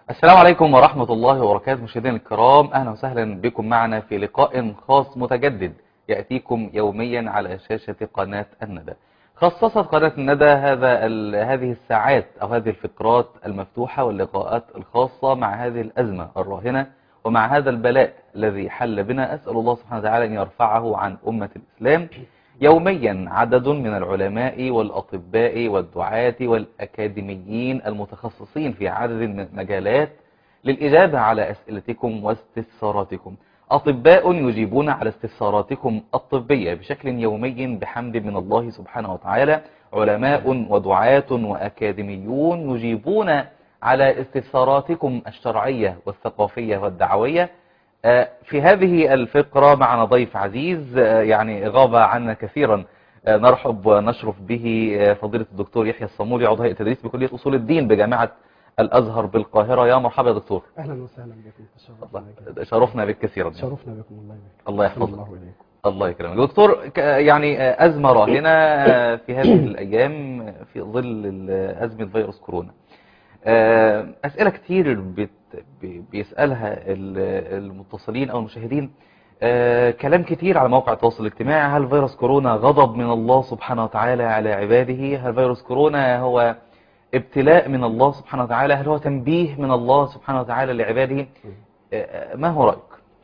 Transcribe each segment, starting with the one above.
السلام عليكم ورحمة الله وبركاته مشاهدينا الكرام أهلا وسهلا بكم معنا في لقاء خاص متجدد يأتيكم يوميا على شاشة قناة الندى خصصت قناة الندى هذا ال- هذه الساعات أو هذه الفقرات المفتوحة واللقاءات الخاصة مع هذه الأزمة الراهنة ومع هذا البلاء الذي حل بنا أسأل الله سبحانه وتعالى أن يرفعه عن أمة الإسلام يوميا عدد من العلماء والأطباء والدعاة والأكاديميين المتخصصين في عدد من المجالات للإجابة على أسئلتكم واستفساراتكم أطباء يجيبون على استفساراتكم الطبية بشكل يومي بحمد من الله سبحانه وتعالى علماء ودعاة وأكاديميون يجيبون على استفساراتكم الشرعية والثقافية والدعوية آه، في هذه الفقرة معنا ضيف عزيز آه، يعني غاب عنا كثيرا آه، نرحب ونشرف به آه، فضيلة الدكتور يحيى الصمولي عضو هيئة التدريس بكلية أصول الدين بجامعة الأزهر بالقاهرة يا مرحبا يا دكتور اهلا وسهلا بكم تشرفنا بكم. شرفنا بك كثيرا شرفنا بكم الله يبارك الله أحسن يحفظك الله اليكم الله يكرمك دكتور ك- يعني آه، أزمة راهنة آه، في هذه الأيام آه، في ظل ال- أزمة فيروس كورونا آه، أسئلة كتير بت- بي- بيسألها ال- المتصلين أو المشاهدين آه، كلام كتير على موقع التواصل الاجتماعي هل فيروس كورونا غضب من الله سبحانه وتعالى على عباده هل فيروس كورونا هو ابتلاء من الله سبحانه وتعالى هل هو تنبيه من الله سبحانه وتعالى لعباده آه، ما هو رأيك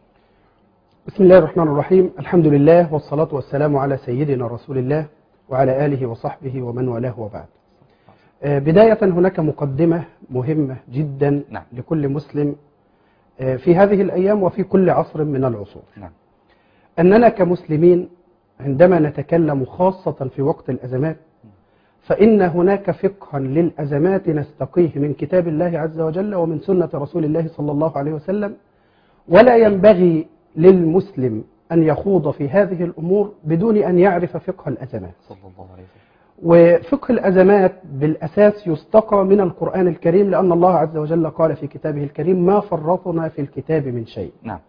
بسم الله الرحمن الرحيم الحمد لله والصلاة والسلام على سيدنا رسول الله وعلى آله وصحبه ومن والاه وبعد آه، بداية هناك مقدمة مهمة جدا نعم. لكل مسلم آه، في هذه الأيام وفي كل عصر من العصور نعم أننا كمسلمين عندما نتكلم خاصة في وقت الأزمات فإن هناك فقها للأزمات نستقيه من كتاب الله عز وجل ومن سنة رسول الله صلى الله عليه وسلم ولا ينبغي للمسلم أن يخوض في هذه الأمور بدون أن يعرف فقه الأزمات صلى الله عليه وسلم وفقه الأزمات بالأساس يستقى من القرآن الكريم لأن الله عز وجل قال في كتابه الكريم ما فرطنا في الكتاب من شيء نعم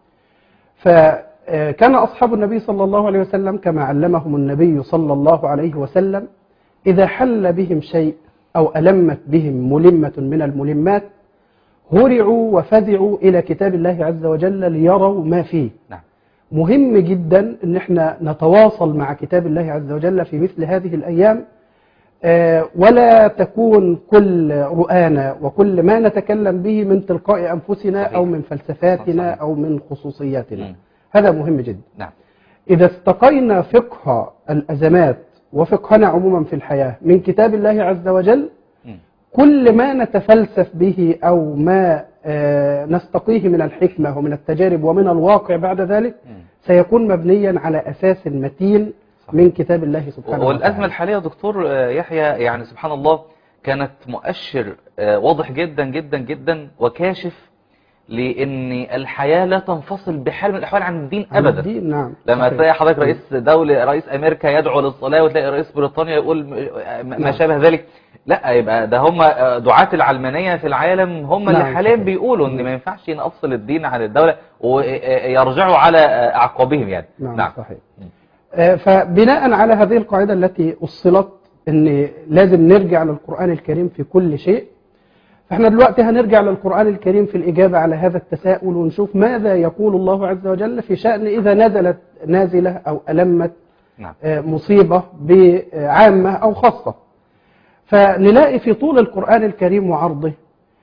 فكان أصحاب النبي صلى الله عليه وسلم كما علمهم النبي صلى الله عليه وسلم إذا حل بهم شيء أو ألمت بهم ملمة من الملمات هرعوا وفزعوا إلى كتاب الله عز وجل ليروا ما فيه نعم مهم جدا ان احنا نتواصل مع كتاب الله عز وجل في مثل هذه الايام آه، ولا تكون كل رؤانا وكل ما نتكلم به من تلقاء انفسنا صحيح. او من فلسفاتنا صحيح. او من خصوصياتنا مم. هذا مهم جدا نعم اذا استقينا فقه الازمات وفقهنا عموما في الحياه من كتاب الله عز وجل مم. كل ما نتفلسف به أو ما آه، نستقيه من الحكمة ومن التجارب ومن الواقع بعد ذلك مم. سيكون مبنيا على أساس متين صحيح. من كتاب الله سبحانه والأزمة وتعالى الحالية يا دكتور آه، يحيى يعني سبحان الله كانت مؤشر آه، واضح جدا جدا جدا وكاشف لأن الحياة لا تنفصل بحال من الأحوال عن الدين عن أبدا الدين نعم لما صحيح. تلاقي حضرتك رئيس دولة رئيس أمريكا يدعو للصلاة وتلاقي رئيس بريطانيا يقول م- ما نعم. شابه ذلك لا يبقى ده هم آه، دعاة العلمانية في العالم هم اللي نعم، حاليا صحيح. بيقولوا ان ما ينفعش نفصل الدين عن الدولة ويرجعوا على آه، أعقابهم يعني نعم, نعم. صحيح آه، فبناء على هذه القاعدة التي أصلت أن لازم نرجع للقرآن الكريم في كل شيء فاحنا دلوقتي هنرجع للقرآن الكريم في الإجابة على هذا التساؤل ونشوف ماذا يقول الله عز وجل في شأن إذا نزلت نازلة أو ألمت نعم آه، مصيبة بعامة أو خاصة فنلاقي في طول القرآن الكريم وعرضه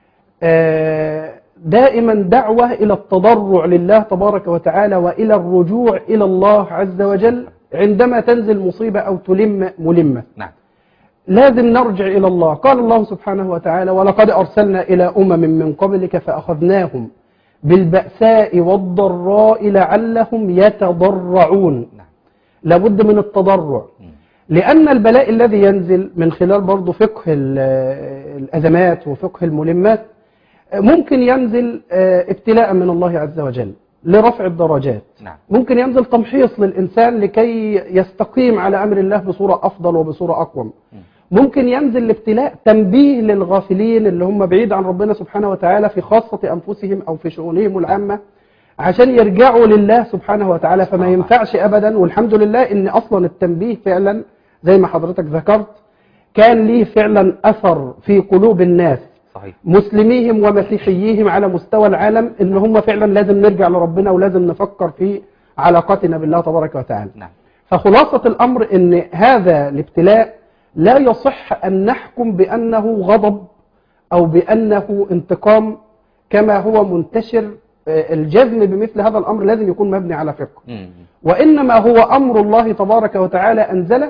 آه، دائما دعوة إلى التضرع لله تبارك وتعالى وإلى الرجوع إلى الله عز وجل عندما تنزل مصيبة أو تلم ملمة نعم لازم نرجع إلى الله قال الله سبحانه وتعالى ولقد أرسلنا إلى أمم من قبلك فأخذناهم بالبأساء والضراء لعلهم يتضرعون نعم لابد من التضرع مم. لأن البلاء الذي ينزل من خلال برضه فقه ال- الأزمات وفقه الملمات ممكن ينزل آه، ابتلاء من الله عز وجل لرفع الدرجات نعم ممكن ينزل تمحيص للإنسان لكي يستقيم على أمر الله بصورة أفضل وبصورة أقوم مم. ممكن ينزل الابتلاء تنبيه للغافلين اللي هم بعيد عن ربنا سبحانه وتعالى في خاصة أنفسهم أو في شؤونهم العامة عشان يرجعوا لله سبحانه وتعالى فما سبحان الله. ينفعش أبدا والحمد لله إن أصلا التنبيه فعلا زي ما حضرتك ذكرت كان ليه فعلا أثر في قلوب الناس صحيح مسلميهم ومسيحييهم على مستوى العالم ان هم فعلا لازم نرجع لربنا ولازم نفكر في علاقتنا بالله تبارك وتعالى نعم فخلاصة الأمر أن هذا الابتلاء لا يصح أن نحكم بأنه غضب أو بأنه انتقام كما هو منتشر آه، الجزم بمثل هذا الأمر لازم يكون مبني على فقه مم. وإنما هو أمر الله تبارك وتعالى أنزله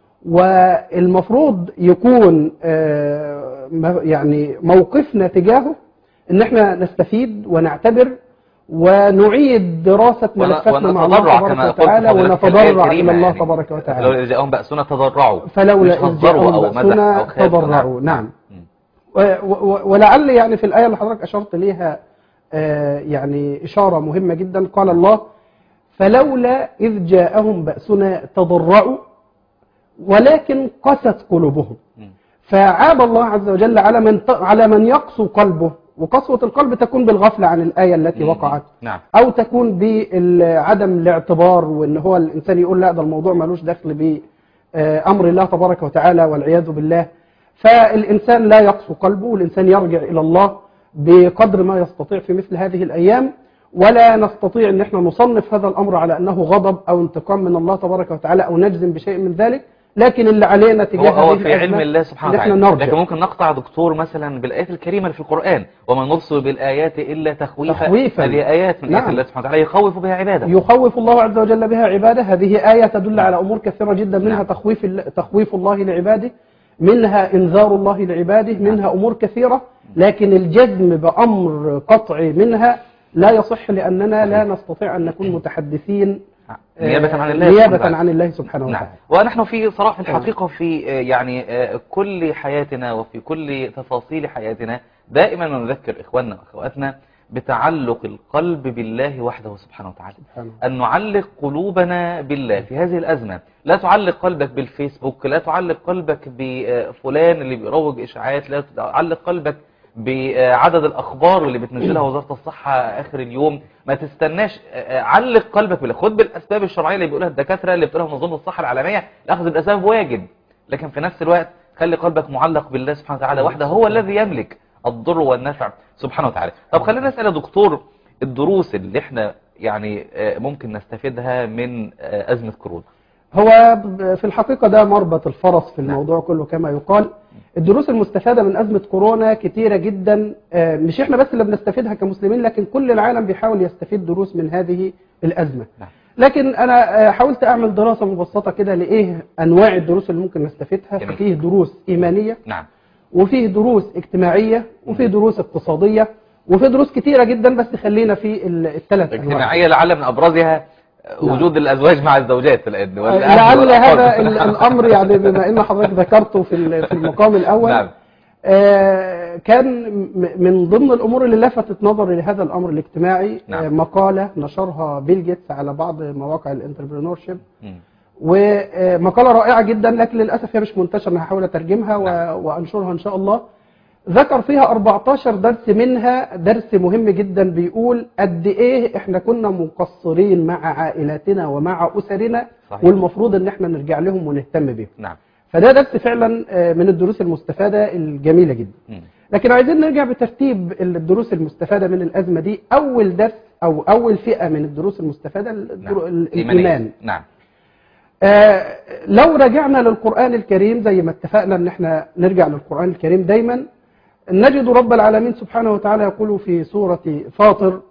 والمفروض يكون آه، م- يعني موقفنا تجاهه ان احنا نستفيد ونعتبر ونعيد دراسة ون- ملفاتنا مع الله ونتضرع تبارك كما قلت وتعالى حضرتك في الآية ونتضرع الكريمة إلى الله يعني. تبارك وتعالى لولا إذ جاءهم بأسنا تضرعوا فلولا مش إذ هزروا جاءهم أو مدح بأسنا أو خافوا تضرعوا نعم مم. و- و- ولعل يعني في الآية اللي حضرتك أشرت ليها آه، يعني إشارة مهمة جدا قال الله فلولا إذ جاءهم بأسنا تضرعوا ولكن قست قلوبهم مم. فعاب الله عز وجل على من ت- على من يقسو قلبه وقسوة القلب تكون بالغفلة عن الآية التي مم. وقعت نعم أو تكون بعدم الاعتبار وإن هو الإنسان يقول لا ده الموضوع ملوش دخل بأمر الله تبارك وتعالى والعياذ بالله فالإنسان لا يقسو قلبه والإنسان يرجع إلى الله بقدر ما يستطيع في مثل هذه الأيام ولا نستطيع أن احنا نصنف هذا الأمر على أنه غضب أو انتقام من الله تبارك وتعالى أو نجزم بشيء من ذلك لكن اللي علينا هو, تجاه هو هذه في علم الأزمة الله سبحانه إن احنا وتعالى نرجع لكن ممكن نقطع دكتور مثلا بالآيات الكريمة اللي في القرآن وما نرسل بالآيات إلا تخويفا تخويفا. هذه آيات من نعم. آيات الله سبحانه وتعالى يخوف بها عباده يخوف الله عز وجل بها عباده هذه آية تدل على أمور كثيرة جدا منها نعم. تخويف ال- تخويف الله لعباده منها إنذار الله لعباده منها أمور كثيرة لكن الجزم بأمر قطعي منها لا يصح لأننا لا نستطيع أن نكون متحدثين نيابة عن آه، الله سبحانه نيابة وتعالى. عن الله سبحانه نعم وتعالى ونحن في صراحة في الحقيقة في آه، يعني آه، كل حياتنا وفي كل تفاصيل حياتنا دائما نذكر إخواننا وأخواتنا بتعلق القلب بالله وحده سبحانه وتعالى سبحانه. أن نعلق قلوبنا بالله في هذه الأزمة لا تعلق قلبك بالفيسبوك لا تعلق قلبك بفلان اللي بيروج إشاعات لا تعلق قلبك بعدد الأخبار اللي بتنزلها وزارة الصحة آخر اليوم ما تستناش آه، علق قلبك بالله خد بالأسباب الشرعية اللي بيقولها الدكاترة اللي بتقولها منظمة الصحة العالمية الأخذ بالأسباب واجب لكن في نفس الوقت خلي قلبك معلق بالله سبحانه وتعالى وحده هو الذي يملك الضر والنفع سبحانه وتعالى طب خلينا نسأل يا دكتور الدروس اللي احنا يعني آه، ممكن نستفيدها من آه، أزمة كورونا هو ب- في الحقيقة ده مربط الفرس في الموضوع كله كما يقال الدروس المستفادة من أزمة كورونا كتيرة جدا آه، مش احنا بس اللي بنستفيدها كمسلمين لكن كل العالم بيحاول يستفيد دروس من هذه الأزمة نعم. لكن أنا آه، حاولت أعمل دراسة مبسطة كده لإيه أنواع الدروس اللي ممكن نستفيدها جميل. ففيه دروس إيمانية نعم وفيه دروس اجتماعية وفيه دروس اقتصادية وفيه دروس كتيرة جدا بس خلينا في ال- الثلاث أنواع اجتماعية لعل من أبرزها آه، نعم. وجود الأزواج مع الزوجات الآن والأهل لعل والأطفال. هذا ال- الأمر يعني بما أن حضرتك ذكرته في ال- في المقام الأول نعم. آه، كان م- من ضمن الأمور اللي لفتت نظري لهذا الأمر الاجتماعي نعم. آه، مقالة نشرها بيل جيتس على بعض مواقع الانتربرينورشيب مم. ومقالة رائعة جدا لكن للأسف هي مش منتشرة أنا هحاول أترجمها و- نعم. وأنشرها إن شاء الله ذكر فيها 14 درس منها درس مهم جدا بيقول قد إيه إحنا كنا مقصرين مع عائلاتنا ومع أسرنا صحيح. والمفروض إن إحنا نرجع لهم ونهتم بهم نعم فده درس فعلا آه، من الدروس المستفادة الجميلة جدا مم. لكن عايزين نرجع بترتيب الدروس المستفادة من الأزمة دي أول درس أو أول فئة من الدروس المستفادة الدرو- نعم. الإيمان إيمانية. نعم آه، لو رجعنا للقرآن الكريم زي ما اتفقنا ان احنا نرجع للقرآن الكريم دايما نجد رب العالمين سبحانه وتعالى يقول في سورة فاطر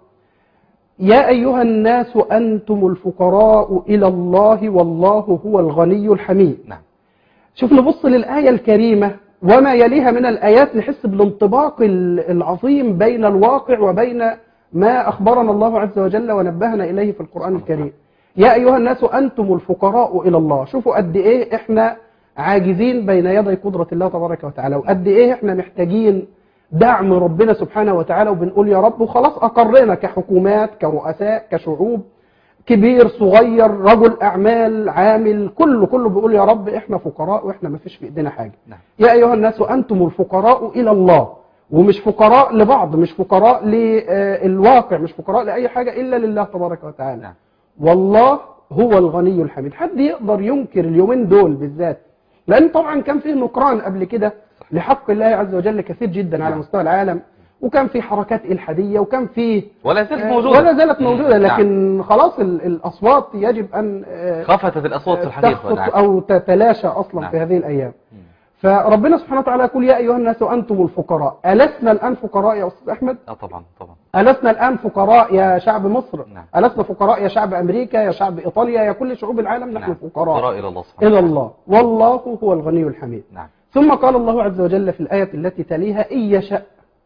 يا أيها الناس أنتم الفقراء إلى الله والله هو الغني الحميد نعم شوف نبص للآية الكريمة وما يليها من الآيات نحس بالانطباق ال- العظيم بين الواقع وبين ما أخبرنا الله عز وجل ونبهنا إليه في القرآن الكريم يا أيها الناس أنتم الفقراء إلى الله شوفوا قد إيه إحنا عاجزين بين يدي قدرة الله تبارك وتعالى وقد إيه إحنا محتاجين دعم ربنا سبحانه وتعالى وبنقول يا رب وخلاص أقرنا كحكومات كرؤساء كشعوب كبير صغير رجل أعمال عامل كله كله بيقول يا رب إحنا فقراء وإحنا ما فيش في إيدينا حاجة نعم. يا أيها الناس أنتم الفقراء إلى الله ومش فقراء لبعض مش فقراء للواقع مش فقراء لأي حاجة إلا لله تبارك وتعالى نعم. والله هو الغني الحميد حد يقدر ينكر اليومين دول بالذات لأن طبعا كان فيه نكران قبل كده لحق الله عز وجل كثير جدا على نعم. مستوى العالم وكان في حركات إلحادية وكان في ولا زالت آه، موجودة ولا زالت موجودة مم. لكن خلاص ال- الأصوات يجب أن آه، خفتت الأصوات في الحديث تخفت والعكس. أو تتلاشى أصلا نعم. في هذه الأيام مم. فربنا سبحانه وتعالى يقول يا أيها الناس أنتم الفقراء ألسنا الآن فقراء يا أستاذ أحمد اه طبعا طبعا ألسنا الآن فقراء يا شعب مصر نعم. ألسنا فقراء يا شعب أمريكا يا شعب إيطاليا يا كل شعوب العالم نحن نعم. فقراء فقراء إلى الله سبحانه إلى وتعالى. الله والله هو الغني الحميد نعم ثم قال الله عز وجل في الآية التي تليها إن يشأ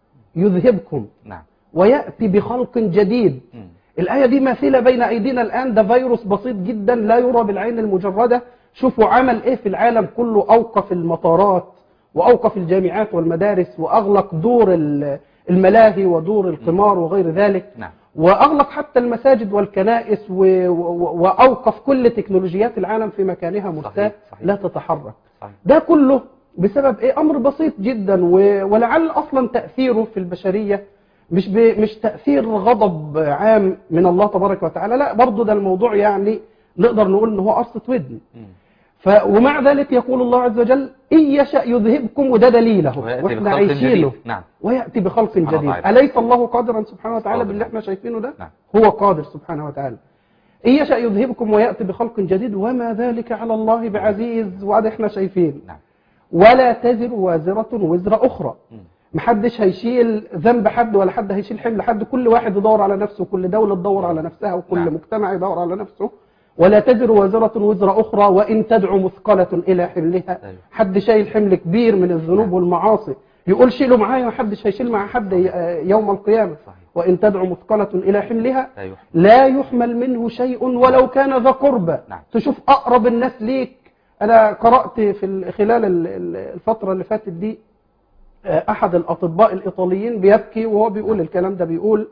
يذهبكم نعم ويأتي بخلق جديد مم. الآية دي مثيلة بين أيدينا الآن ده فيروس بسيط جدا لا يرى بالعين المجردة شوفوا عمل إيه في العالم كله أوقف المطارات وأوقف الجامعات والمدارس وأغلق دور ال- الملاهي ودور القمار وغير ذلك نعم وأغلق حتى المساجد والكنائس و- و- وأوقف كل تكنولوجيات العالم في مكانها مرتاح صحيح، صحيح. لا تتحرك صحيح ده كله بسبب ايه امر بسيط جدا و- ولعل اصلا تاثيره في البشريه مش ب... مش تاثير غضب عام من الله تبارك وتعالى لا برضه ده الموضوع يعني نقدر نقول ان هو قرصه ودن مم. ف... ومع ذلك يقول الله عز وجل ان يشا يذهبكم وده دليله ويأتي واحنا بخلق عايشينه جديد. نعم وياتي بخلق سبحانه جديد وتعالى. اليس الله قادرا سبحانه وتعالى قادر. باللي احنا شايفينه ده نعم. هو قادر سبحانه وتعالى إن يشأ يذهبكم ويأتي بخلق جديد وما ذلك على الله بعزيز وعد احنا شايفين نعم ولا تزر وازرة وزر أخرى مم. محدش هيشيل ذنب حد ولا حد هيشيل حمل حد كل واحد يدور على نفسه وكل دولة تدور على نفسها وكل نعم. مجتمع يدور على نفسه ولا تزر وازرة وزر أخرى وإن تدعو مثقلة إلى حملها أيوه. حد شايل حمل كبير من الذنوب نعم. والمعاصي يقول شيلوا معايا محدش هيشيل مع حد ي- يوم القيامة صحيح وإن تدعو مثقلة إلى حملها أيوه لا يحمل منه شيء ولو كان ذا قربى نعم. تشوف أقرب الناس ليك أنا قرأت في ال- خلال ال- ال- الفترة اللي فاتت دي آه، أحد الأطباء الإيطاليين بيبكي وهو بيقول الكلام ده بيقول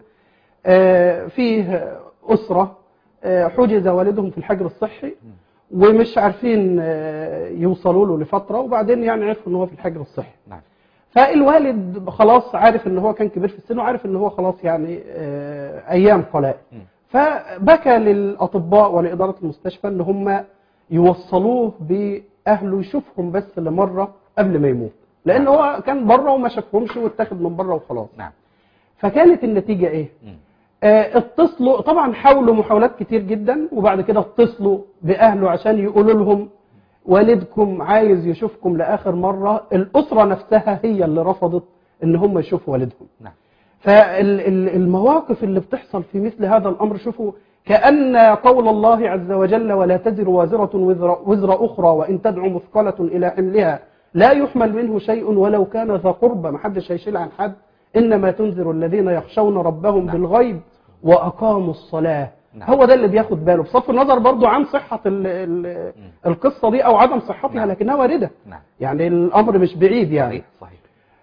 آه، فيه أسرة آه، حجز والدهم في الحجر الصحي ومش عارفين آه، يوصلوا له لفترة وبعدين يعني عرفوا ان هو في الحجر الصحي نعم فالوالد خلاص عارف ان هو كان كبير في السن وعارف ان هو خلاص يعني آه، ايام قلائل مم. فبكى للاطباء ولاداره المستشفى ان هم يوصلوه باهله يشوفهم بس لمره قبل ما يموت لان نعم. هو كان بره وما شافهمش واتاخد من بره وخلاص نعم فكانت النتيجه ايه مم. آه، اتصلوا طبعا حاولوا محاولات كتير جدا وبعد كده اتصلوا باهله عشان يقولوا لهم والدكم عايز يشوفكم لاخر مره الاسره نفسها هي اللي رفضت ان هم يشوفوا والدهم نعم فالمواقف اللي بتحصل في مثل هذا الامر شوفوا كأن قول الله عز وجل ولا تزر وازرة وزر, وزر أخرى وإن تدعو مثقلة إلى حملها لا يحمل منه شيء ولو كان ذا قربى ما حدش هيشيل عن حد إنما تنذر الذين يخشون ربهم نعم. بالغيب وأقاموا الصلاة نعم. هو ده اللي بياخد باله بصرف النظر برضو عن صحة ال ال القصة دي أو عدم صحتها نعم. لكنها واردة نعم يعني الأمر مش بعيد يعني صحيح صحيح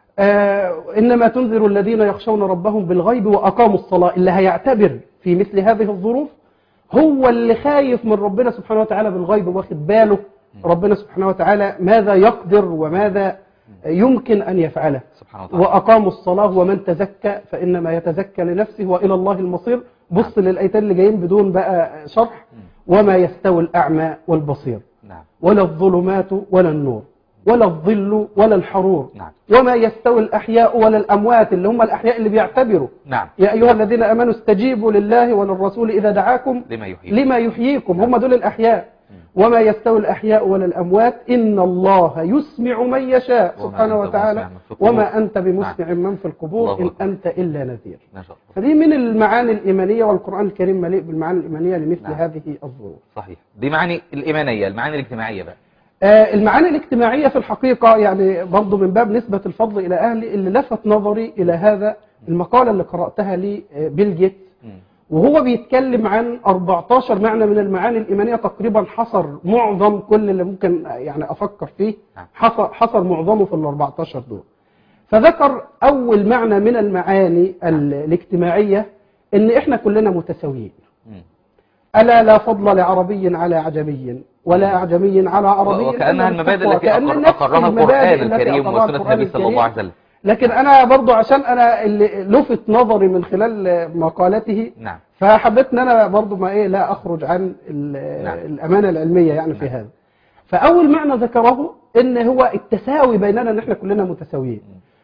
آه إنما تنذر الذين يخشون ربهم بالغيب وأقاموا الصلاة اللي هيعتبر في مثل هذه الظروف هو اللي خايف من ربنا سبحانه وتعالى بالغيب واخد باله ربنا سبحانه وتعالى ماذا يقدر وماذا يمكن أن يفعله سبحانه وتعالى وأقاموا الصلاة ومن تزكى فإنما يتزكى لنفسه وإلى الله المصير بص للأيتين اللي جايين بدون بقى شرح وما يستوي الأعمى والبصير نعم ولا الظلمات ولا النور ولا الظل ولا الحرور نعم وما يستوي الأحياء ولا الأموات اللي هم الأحياء اللي بيعتبروا نعم يا أيها الذين أمنوا استجيبوا لله وللرسول إذا دعاكم لما يحيي لما يحييكم هم دول الأحياء وما يستوي الأحياء ولا الأموات إن الله يسمع من يشاء وما سبحانه أنت وتعالى بمسمع من في القبور. وما أنت بمسمع من في القبور الله إن أكبر. أنت إلا نذير ما شاء الله فدي من المعاني الإيمانية والقرآن الكريم مليء بالمعاني الإيمانية لمثل نعم. هذه الظروف صحيح دي معاني الإيمانية المعاني الاجتماعية بقى آه، المعاني الاجتماعية في الحقيقة يعني برضو من باب نسبة الفضل إلى أهلي اللي لفت نظري إلى هذا المقالة اللي قرأتها لي آه، بيل جيتس مم. وهو بيتكلم عن 14 معنى من المعاني الإيمانية تقريبا حصر معظم كل اللي ممكن يعني أفكر فيه نعم. حصر, حصر معظمه في ال 14 دول فذكر أول معنى من المعاني ال- الاجتماعية إن إحنا كلنا متساويين مم. ألا لا فضل لعربي على عجمي ولا أعجمي على عربي وكأنها إلا المبادئ بالتقوى. التي كأن أقر- نفس أقرها المبادئ القرآن التي الكريم أقرها وسنة القرآن النبي صلى الله عليه وسلم لكن أنا برضو عشان أنا اللي لفت نظري من خلال مقالته نعم فحبيت ان انا برضو ما ايه لا اخرج عن ال- نعم. الامانه العلميه يعني في نعم. هذا فاول معنى ذكره ان هو التساوي بيننا ان احنا كلنا متساويين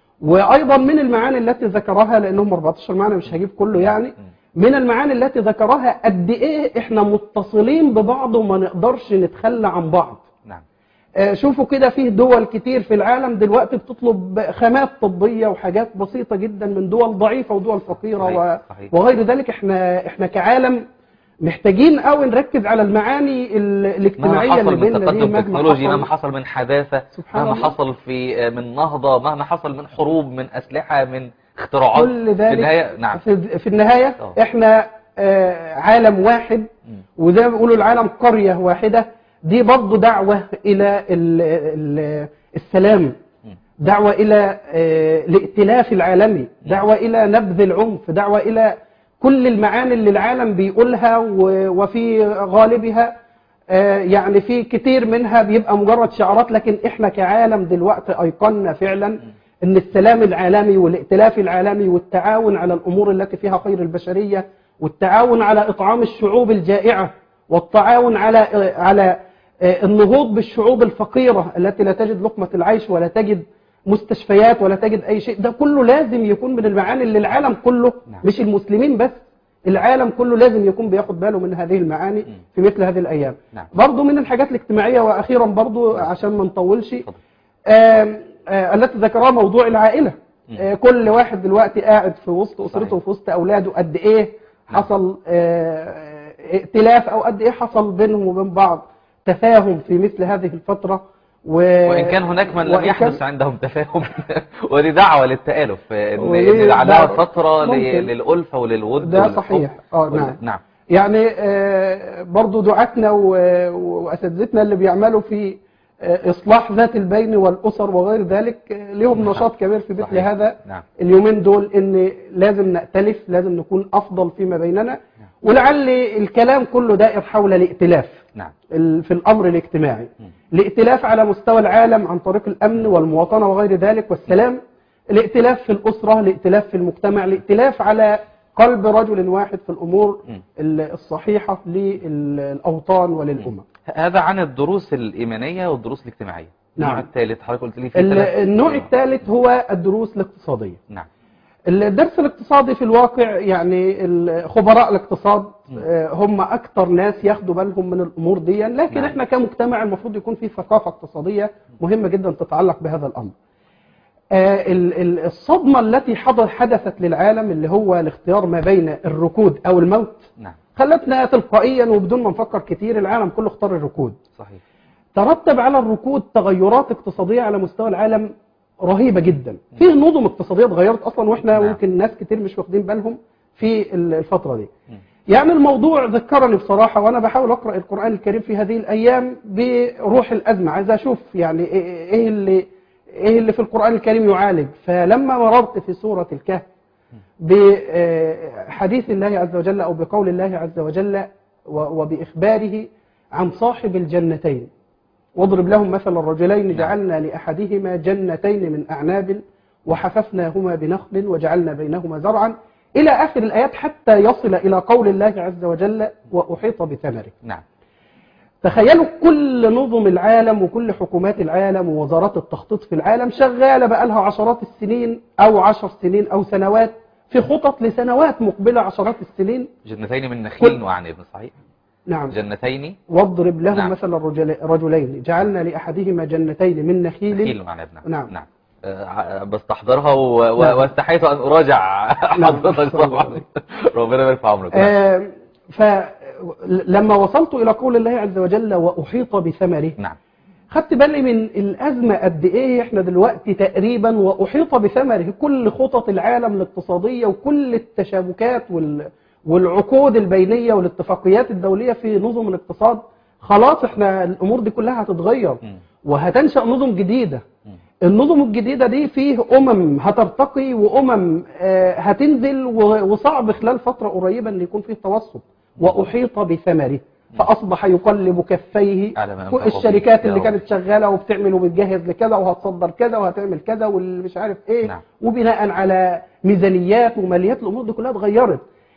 وايضا من المعاني التي ذكرها لانهم 14 معنى مش هجيب كله يعني من المعاني التي ذكرها قد ايه احنا متصلين ببعض وما نقدرش نتخلى عن بعض نعم آه، شوفوا كده فيه دول كتير في العالم دلوقتي بتطلب خامات طبية وحاجات بسيطة جدا من دول ضعيفة ودول فقيرة و... صحيح، صحيح. وغير ذلك احنا احنا كعالم محتاجين قوي نركز على المعاني ال- مهما الاجتماعية حصل اللي من بيننا دي تقدم مهما تكنولوجي مهما حصل حصل من حداثة سبحان مهما الله. حصل في من نهضة مهما حصل من حروب من أسلحة من اختراعات كل في ذلك النهاية نعم في, في النهاية آه. احنا آه، عالم واحد مم. وزي ما بيقولوا العالم قرية واحدة دي برضه دعوة إلى ال ال السلام مم. دعوة إلى آه، الائتلاف العالمي دعوة إلى نبذ العنف دعوة إلى كل المعاني اللي العالم بيقولها و- وفي غالبها آه، يعني في كتير منها بيبقى مجرد شعارات لكن احنا كعالم دلوقتي ايقنا فعلا ان السلام العالمي والائتلاف العالمي والتعاون على الامور التي فيها خير البشرية والتعاون على اطعام الشعوب الجائعة والتعاون على آه، على آه، النهوض بالشعوب الفقيرة التي لا تجد لقمة العيش ولا تجد مستشفيات ولا تجد أي شيء ده كله لازم يكون من المعاني اللي العالم كله نعم. مش المسلمين بس العالم كله لازم يكون بياخد باله من هذه المعاني في مثل هذه الأيام نعم. برضو من الحاجات الاجتماعية وأخيرا برضو عشان ما نطولش اتفضل. آم، آه، التي ذكرها موضوع العائلة آه، كل واحد دلوقتي قاعد في وسط أسرته صحيح. وفي وسط أولاده قد إيه حصل آه، ائتلاف أو قد إيه حصل بينهم وبين بعض تفاهم في مثل هذه الفترة و... وإن كان هناك من لم وإن يحدث كان- عندهم تفاهم ودي دعوة للتآلف إن ودي إن لعلها دعوة- فترة ل- ممكن. للألفة وللود ده وللحب. صحيح. آه، وال- نعم. نعم يعني آه، برضو دعاتنا و- وأساتذتنا اللي بيعملوا في آه، إصلاح ذات البين والأسر وغير ذلك آه، لهم نعم. نشاط كبير في مثل صحيح. هذا نعم. اليومين دول إن لازم نأتلف لازم نكون أفضل فيما بيننا ولعل الكلام كله دائر حول الائتلاف نعم ال- في الأمر الاجتماعي مم. الائتلاف على مستوى العالم عن طريق الأمن والمواطنة وغير ذلك والسلام الائتلاف في الأسرة الائتلاف في المجتمع الائتلاف على قلب رجل واحد في الأمور مم. ال- الصحيحة للأوطان وللأمم هذا عن الدروس الإيمانية والدروس الاجتماعية نعم. النوع الثالث حضرتك قلت لي في ال- ثلاث- النوع الثالث هو الدروس الاقتصادية نعم الدرس الاقتصادي في الواقع يعني ال- خبراء الاقتصاد آه، هم أكثر ناس ياخدوا بالهم من الأمور دي لكن نعم. احنا كمجتمع المفروض يكون في ثقافة اقتصادية مهمة جدا تتعلق بهذا الأمر آه، ال- ال- الصدمة التي حض- حدثت للعالم اللي هو الاختيار ما بين الركود أو الموت نعم خلتنا تلقائيا وبدون ما نفكر كتير العالم كله اختار الركود صحيح ترتب على الركود تغيرات اقتصادية على مستوى العالم رهيبة جدا فيه نظم اقتصادية اتغيرت أصلا وإحنا نعم. ممكن ناس كتير مش واخدين بالهم في ال- الفترة دي مم. يعني الموضوع ذكرني بصراحة وأنا بحاول أقرأ القرآن الكريم في هذه الأيام بروح الأزمة عايز أشوف يعني إيه إيه اللي إيه اللي في القرآن الكريم يعالج فلما مررت في سورة الكهف بحديث الله عز وجل أو بقول الله عز وجل و- وبإخباره عن صاحب الجنتين واضرب لهم مثل الرجلين جعلنا لأحدهما جنتين من أعناب وحففناهما بنخل وجعلنا بينهما زرعا إلى آخر الآيات حتى يصل إلى قول الله عز وجل وأحيط بثمره نعم تخيلوا كل نظم العالم وكل حكومات العالم ووزارات التخطيط في العالم شغالة بقالها عشرات السنين أو عشر سنين أو سنوات في خطط لسنوات مقبلة عشرات السنين جنتين من نخيل كل- وعنب صحيح نعم جنتين واضرب لهم نعم. مثل الرجل رجلين جعلنا لأحدهما جنتين من نخيل نخيل وعنب نعم نعم. نعم آه، بستحضرها و... و... نعم. واستحيت أن أراجع نعم. حضرتك طبعا ربنا يبارك في عمرك نعم. آه فلما وصلت إلى قول الله عز وجل وأحيط بثمره نعم خدت بالي من الأزمة قد إيه إحنا دلوقتي تقريبا وأحيط بثمره كل خطط العالم الاقتصادية وكل التشابكات وال والعقود البينية والاتفاقيات الدولية في نظم الاقتصاد خلاص إحنا الأمور دي كلها هتتغير مم. وهتنشأ نظم جديدة مم. النظم الجديدة دي فيه أمم هترتقي وأمم آه، هتنزل و- وصعب خلال فترة قريبة أن يكون فيه توسط وأحيط بثمره فأصبح يقلب كفيه على ما أنفقوا الشركات فيه. اللي يا كانت شغالة وبتعمل وبتجهز لكذا وهتصدر كذا وهتعمل كذا واللي مش عارف ايه نعم. وبناء على ميزانيات وماليات الأمور دي كلها اتغيرت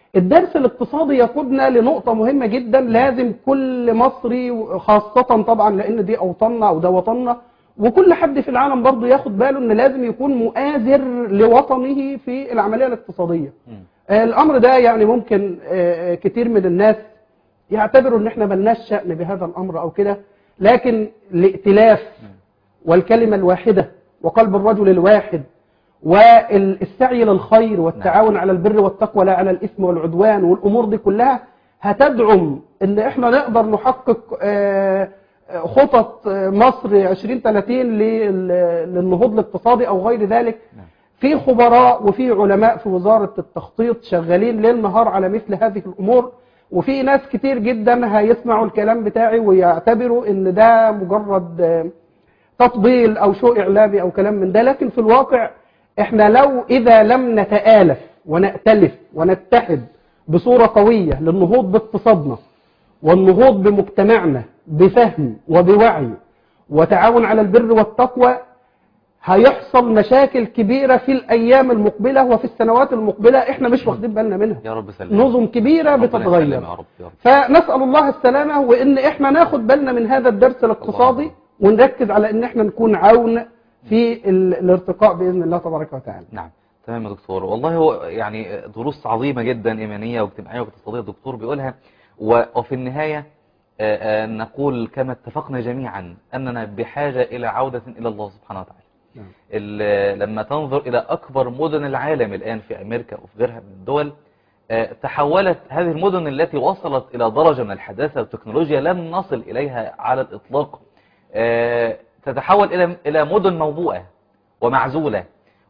الدرس الاقتصادي يقودنا لنقطة مهمة جدا لازم كل مصري خاصة طبعا لأن دي أوطاننا أو ده وطننا وكل حد في العالم برضه ياخد باله ان لازم يكون مؤازر لوطنه في العملية الاقتصادية مم. آه، الامر ده يعني ممكن آه، آه، كتير من الناس يعتبروا ان احنا ملناش شأن بهذا الامر او كده لكن الائتلاف والكلمة الواحدة وقلب الرجل الواحد والسعي للخير والتعاون على البر والتقوى لا على الإثم والعدوان والأمور دي كلها هتدعم ان احنا نقدر نحقق آه، آه، خطط آه، مصر 2030 لل- للنهوض الاقتصادي او غير ذلك نعم. في خبراء وفي علماء في وزارة التخطيط شغالين ليل نهار على مثل هذه الأمور وفي ناس كتير جدا هيسمعوا الكلام بتاعي ويعتبروا ان ده مجرد آه، تطبيل او شو اعلامي او كلام من ده لكن في الواقع احنا لو اذا لم نتآلف ونأتلف ونتحد بصورة قوية للنهوض باقتصادنا والنهوض بمجتمعنا بفهم وبوعي وتعاون على البر والتقوى هيحصل مشاكل كبيرة في الأيام المقبلة وفي السنوات المقبلة احنا مش واخدين بالنا منها يا رب سلم نظم كبيرة ربنا بتتغير يسلم يا رب يا رب فنسأل الله السلامة وإن إحنا ناخد بالنا من هذا الدرس الاقتصادي ونركز على إن إحنا نكون عون في ال- الارتقاء بإذن الله تبارك وتعالى نعم تمام يا دكتور والله هو يعني دروس عظيمة جدا إيمانية واجتماعية واقتصادية الدكتور بيقولها و- وفي النهاية آه، آه، نقول كما اتفقنا جميعا أننا بحاجة إلى عودة إلى الله سبحانه وتعالى نعم. ال- لما تنظر إلى أكبر مدن العالم الآن في أمريكا وفي غيرها من الدول آه، تحولت هذه المدن التي وصلت إلى درجة من الحداثة والتكنولوجيا لم نصل إليها على الإطلاق آه، تتحول إلى إلى مدن موبوءة ومعزولة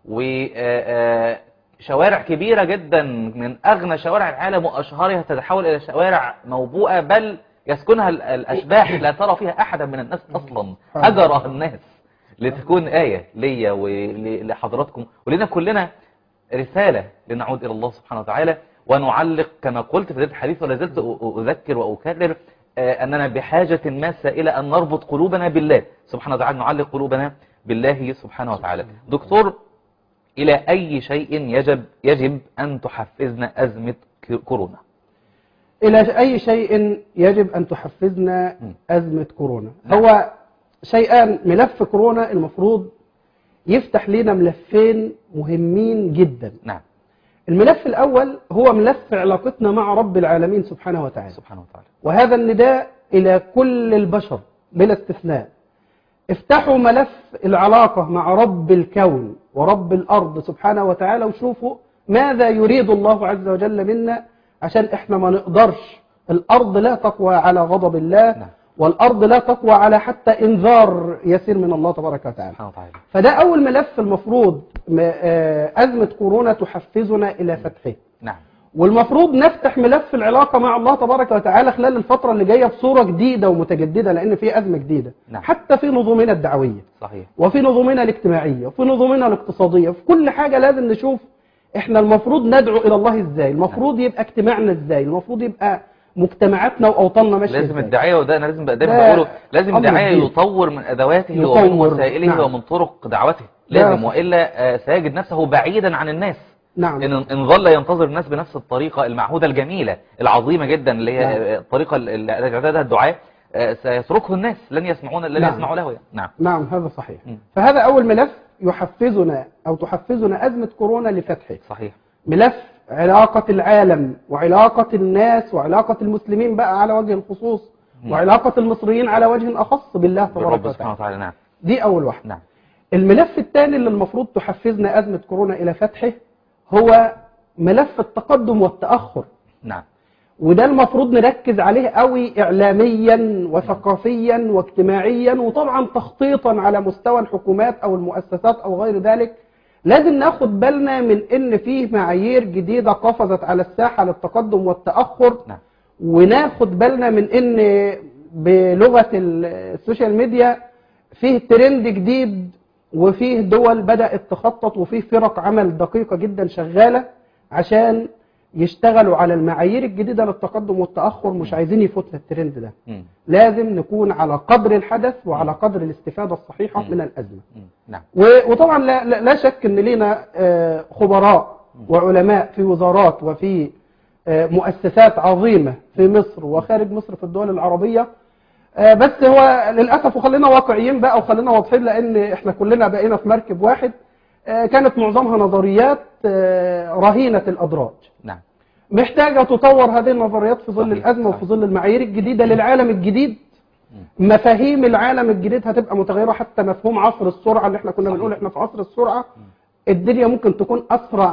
وشوارع كبيرة جدا من أغنى شوارع العالم وأشهرها تتحول إلى شوارع موبوءة بل يسكنها ال- الأشباح لا ترى فيها أحدا من الناس أصلا هجرها الناس لتكون آية ليا ولحضراتكم ولنا كلنا رسالة لنعود إلى الله سبحانه وتعالى ونعلق كما قلت في بداية الحديث ولا زلت أ- أذكر وأكرر آه، أننا بحاجة ماسة إلى أن نربط قلوبنا بالله سبحانه وتعالى نعلق قلوبنا بالله سبحانه وتعالى دكتور إلى أي شيء يجب يجب أن تحفزنا أزمة ك- كورونا إلى أي شيء يجب أن تحفزنا م. أزمة كورونا نعم. هو شيئان ملف كورونا المفروض يفتح لنا ملفين مهمين جدا نعم الملف الأول هو ملف علاقتنا مع رب العالمين سبحانه وتعالى سبحانه وتعالى وهذا النداء إلى كل البشر بلا استثناء افتحوا ملف العلاقة مع رب الكون ورب الأرض سبحانه وتعالى وشوفوا ماذا يريد الله عز وجل منا عشان احنا ما نقدرش الأرض لا تقوى على غضب الله نعم. والأرض لا تقوى على حتى إنذار يسير من الله تبارك وتعالى سبحانه وتعالى فده أول ملف المفروض م- آه، أزمة كورونا تحفزنا إلى فتحه نعم والمفروض نفتح ملف العلاقة مع الله تبارك وتعالى خلال الفترة اللي جاية بصورة جديدة ومتجددة لأن في أزمة جديدة نعم. حتى في نظامنا الدعوية صحيح وفي نظامنا الاجتماعية وفي نظامنا الاقتصادية في كل حاجة لازم نشوف احنا المفروض ندعو إلى الله ازاي المفروض يبقى اجتماعنا ازاي المفروض يبقى مجتمعاتنا وأوطاننا ماشية لازم ازاي الداعية وده أنا لازم بقى دايما ده بقوله لازم أمر الداعية كبير. يطور من أدواته ومن يطور، وسائله نعم. ومن طرق دعوته ده لازم صح. وإلا آه، سيجد نفسه بعيدا عن الناس نعم إن إن ظل ينتظر الناس بنفس الطريقة المعهودة الجميلة العظيمة جدا اللي هي نعم. آه، الطريقة اللي التي اعتادها الدعاء آه، سيتركه الناس لن يسمعون لن نعم. يسمعوا له يعني. نعم نعم هذا صحيح م. فهذا أول ملف يحفزنا أو تحفزنا أزمة كورونا لفتحه صحيح ملف علاقة العالم وعلاقة الناس وعلاقة المسلمين بقى على وجه الخصوص مم. وعلاقة المصريين على وجه أخص بالله تبارك بالرب سبحانه وتعالى وتعالى نعم دي أول واحدة نعم الملف الثاني اللي المفروض تحفزنا أزمة كورونا إلى فتحه هو ملف التقدم والتأخر نعم وده المفروض نركز عليه قوي إعلاميا وثقافيا واجتماعيا وطبعا تخطيطا على مستوى الحكومات أو المؤسسات أو غير ذلك لازم ناخد بالنا من ان فيه معايير جديدة قفزت على الساحة للتقدم والتأخر نعم وناخد بالنا من ان بلغة ال- السوشيال ميديا فيه ترند جديد وفيه دول بدأت تخطط وفيه فرق عمل دقيقة جدا شغالة عشان يشتغلوا على المعايير الجديدة للتقدم والتأخر مش عايزين يفوتنا الترند ده مم. لازم نكون على قدر الحدث وعلى قدر الاستفادة الصحيحة مم. من الأزمة مم. نعم و- وطبعا لا, لا لا شك ان لينا آه، خبراء وعلماء في وزارات وفي آه، مؤسسات عظيمة في مصر وخارج مصر في الدول العربية آه، بس هو للأسف وخلينا واقعيين بقى وخلينا واضحين لأن احنا كلنا بقينا في مركب واحد آه، كانت معظمها نظريات آه، رهينة الأدراج نعم محتاجة تطور هذه النظريات في ظل صحيح، الأزمة صحيح. وفي ظل المعايير الجديدة للعالم الجديد مفاهيم العالم الجديد هتبقى متغيرة حتى مفهوم عصر السرعة اللي احنا كنا صحيح. بنقول احنا في عصر السرعة الدنيا ممكن تكون أسرع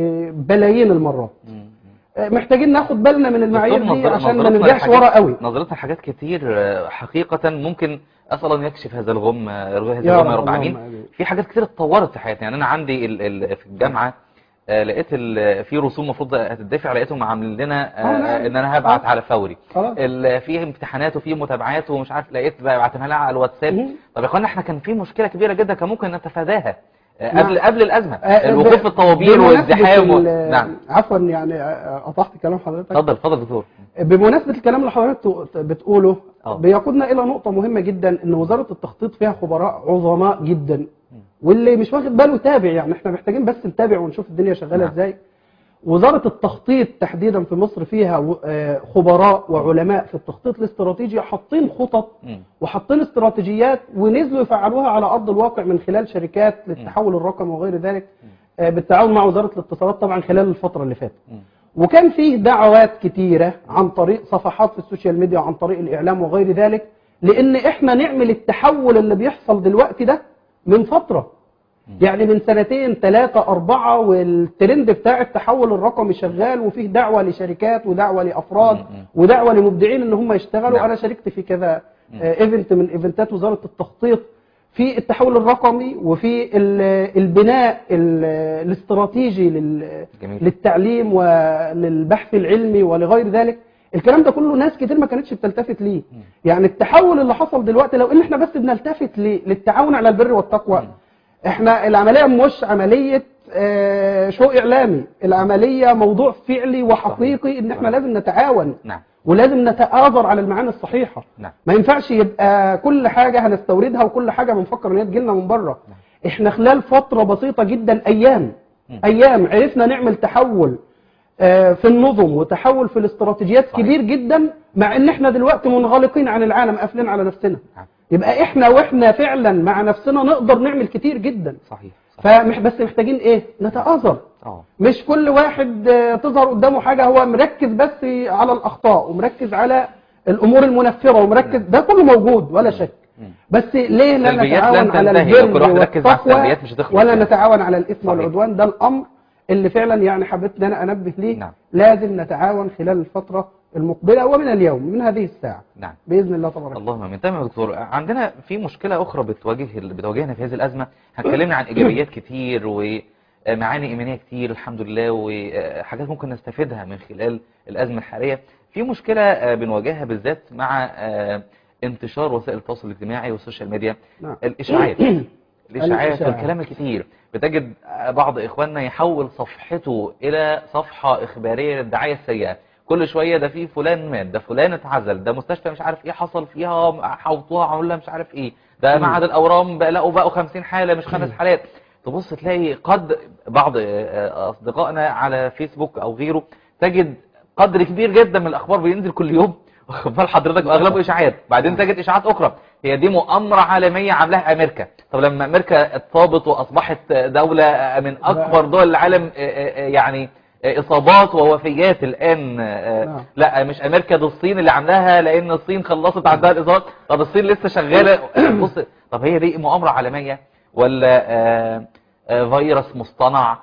ببلايين المرات مم. آه، محتاجين ناخد بالنا من المعايير دكتور، دي نظر- عشان ما نظرتنا نرجعش لحاجات- ورا قوي نظرتنا لحاجات كتير آه، حقيقة ممكن أسأل أن يكشف هذا الغم آه، هذا يا الغم يا رب رب العالمين اللهم آمين. في حاجات كتير اتطورت في حياتنا يعني أنا عندي ال ال في الجامعة آه، لقيت ال- في رسوم المفروض هتدفع لقيتهم عاملين لنا آه، آه، نعم. ان انا هبعت آه. على فوري خلاص ال- في امتحانات وفي متابعات ومش عارف لقيت بعتها لها على الواتساب مهم. طب يا اخوانا احنا كان في مشكله كبيره جدا كان ممكن نتفاداها آه، نعم. قبل قبل الازمه آه، الوقوف ب- في الطوابير بمناسبة والزحام و... ال- نعم عفوا يعني آه، قطعت كلام حضرتك اتفضل اتفضل دكتور بمناسبة الكلام اللي حضرتك بتقوله آه. بيقودنا إلى نقطة مهمة جدا إن وزارة التخطيط فيها خبراء عظماء جدا واللي مش واخد باله تابع يعني احنا محتاجين بس نتابع ونشوف الدنيا شغالة نعم. ازاي وزارة التخطيط تحديدا في مصر فيها و- آه، خبراء وعلماء في التخطيط الاستراتيجي حاطين خطط مم. وحاطين استراتيجيات ونزلوا يفعلوها على أرض الواقع من خلال شركات للتحول الرقمي وغير ذلك آه، بالتعاون مع وزارة الاتصالات طبعا خلال الفترة اللي فاتت مم. وكان فيه دعوات كتيرة عن طريق صفحات في السوشيال ميديا وعن طريق الإعلام وغير ذلك لأن إحنا نعمل التحول اللي بيحصل دلوقتي ده من فترة يعني من سنتين ثلاثة أربعة والترند بتاع التحول الرقمي شغال وفيه دعوة لشركات ودعوة لأفراد مم. مم. ودعوة لمبدعين إن هم يشتغلوا نعم. أنا شاركت في كذا ايفنت من ايفنتات وزارة التخطيط في التحول الرقمي وفي ال- البناء ال- الاستراتيجي لل- جميل. للتعليم وللبحث العلمي ولغير ذلك الكلام ده كله ناس كتير ما كانتش بتلتفت ليه يعني التحول اللي حصل دلوقتي لو ان احنا بس بنلتفت ليه؟ للتعاون على البر والتقوى احنا العملية مش عملية آه، شو اعلامي العملية موضوع فعلي وحقيقي ان احنا لازم نتعاون نعم ولازم نتآزر على المعاني الصحيحة نعم. ما ينفعش يبقى كل حاجة هنستوردها وكل حاجة بنفكر ان هي تجيلنا من بره احنا خلال فترة بسيطة جدا ايام ايام عرفنا نعمل تحول آه، في النظم وتحول في الاستراتيجيات صحيح. كبير جدا مع ان احنا دلوقتي منغلقين عن العالم قافلين على نفسنا نعم. يبقى احنا واحنا فعلا مع نفسنا نقدر نعمل كتير جدا صحيح صحيح فمح بس محتاجين ايه نتآزر اه مش كل واحد آه، تظهر قدامه حاجة هو مركز بس على الأخطاء ومركز على الأمور المنفرة ومركز ده كله موجود ولا شك مم. بس ليه لا السلبيات نتعاون لن على تنتهي، لو البر كل واحد ركز على والتقوى السلبيات مش هتخلص ولا يعني. نتعاون على الإثم صحيح. والعدوان ده الأمر اللي فعلا يعني حبيت ان انا انبه ليه نعم. لازم نتعاون خلال الفترة المقبلة ومن اليوم من هذه الساعة نعم بإذن الله تبارك اللهم امين تمام يا دكتور عندنا في مشكله اخرى بتواجه اللي بتواجهنا في هذه الازمه هنتكلمنا عن ايجابيات كتير ومعاني ايمانيه كتير الحمد لله وحاجات ممكن نستفيدها من خلال الازمه الحاليه في مشكله آه، بنواجهها بالذات مع آه، انتشار وسائل التواصل الاجتماعي والسوشيال ميديا نعم. الاشاعات الاشاعات الإشاعات. والكلام الكتير بتجد بعض اخواننا يحول صفحته الى صفحه اخباريه للدعايه السيئه كل شويه ده في فلان مات ده فلان اتعزل ده مستشفى مش عارف ايه حصل فيها حوطوها عملها مش عارف ايه ده معهد الاورام بقى لقوا بقوا 50 حاله مش خمس حالات تبص تلاقي قد بعض آه، اصدقائنا على فيسبوك او غيره تجد قدر كبير جدا من الاخبار بينزل كل يوم واخد بال حضرتك واغلبه اشاعات بعدين تجد اشاعات اخرى هي دي مؤامره عالميه عاملاها امريكا طب لما امريكا اتصابت واصبحت دوله من اكبر دول العالم آه، آه، يعني آه، اصابات ووفيات الان آه، نعم. لا مش امريكا دي الصين اللي عاملاها لان الصين خلصت عندها الاصابات طب الصين لسه شغاله بص طب هي دي مؤامره عالميه ولا آه، آه، فيروس مصطنع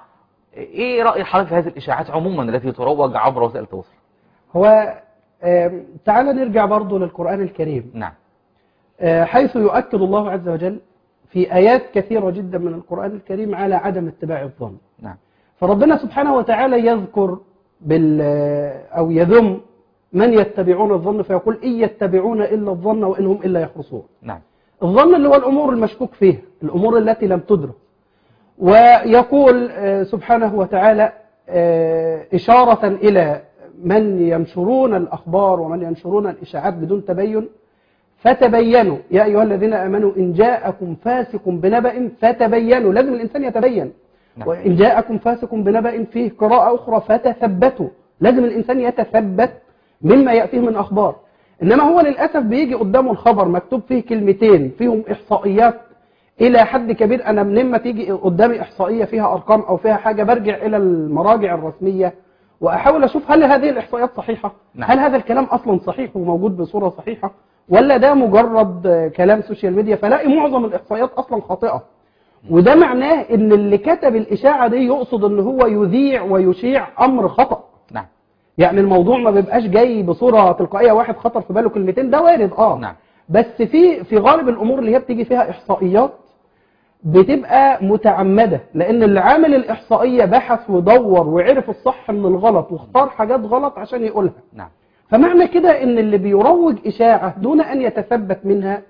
ايه راي حضرتك في هذه الاشاعات عموما التي تروج عبر وسائل التواصل هو آم، تعال نرجع برضو للقرآن الكريم نعم آه، حيث يؤكد الله عز وجل في آيات كثيرة جدا من القرآن الكريم على عدم اتباع الظن نعم فربنا سبحانه وتعالى يذكر بال أو يذم من يتبعون الظن فيقول إن يتبعون إلا الظن وإنهم إلا يخرصون نعم الظن اللي هو الأمور المشكوك فيها الأمور التي لم تدرك ويقول آه، سبحانه وتعالى آه، إشارة إلى من ينشرون الأخبار ومن ينشرون الإشاعات بدون تبين فتبينوا يا أيها الذين آمنوا إن جاءكم فاسق بنبأ فتبينوا لازم الإنسان يتبين نعم. وإن جاءكم فاسق بنبأ فيه قراءة أخرى فتثبتوا لازم الإنسان يتثبت مما يأتيه من أخبار إنما هو للأسف بيجي قدامه الخبر مكتوب فيه كلمتين فيهم إحصائيات إلى حد كبير أنا من لما تيجي قدامي إحصائية فيها أرقام أو فيها حاجة برجع إلى المراجع الرسمية وأحاول أشوف هل هذه الإحصائيات صحيحة نعم. هل هذا الكلام أصلا صحيح وموجود بصورة صحيحة ولا ده مجرد آه، كلام سوشيال ميديا فلاقي معظم الإحصائيات أصلا خاطئة وده معناه ان اللي كتب الاشاعه دي يقصد ان هو يذيع ويشيع امر خطا نعم يعني الموضوع ما بيبقاش جاي بصوره تلقائيه واحد خطر في باله كلمتين ده وارد اه نعم. بس في في غالب الامور اللي هي بتيجي فيها احصائيات بتبقى متعمده لان اللي عامل الاحصائيه بحث ودور وعرف الصح من الغلط واختار حاجات غلط عشان يقولها نعم فمعنى كده ان اللي بيروج اشاعه دون ان يتثبت منها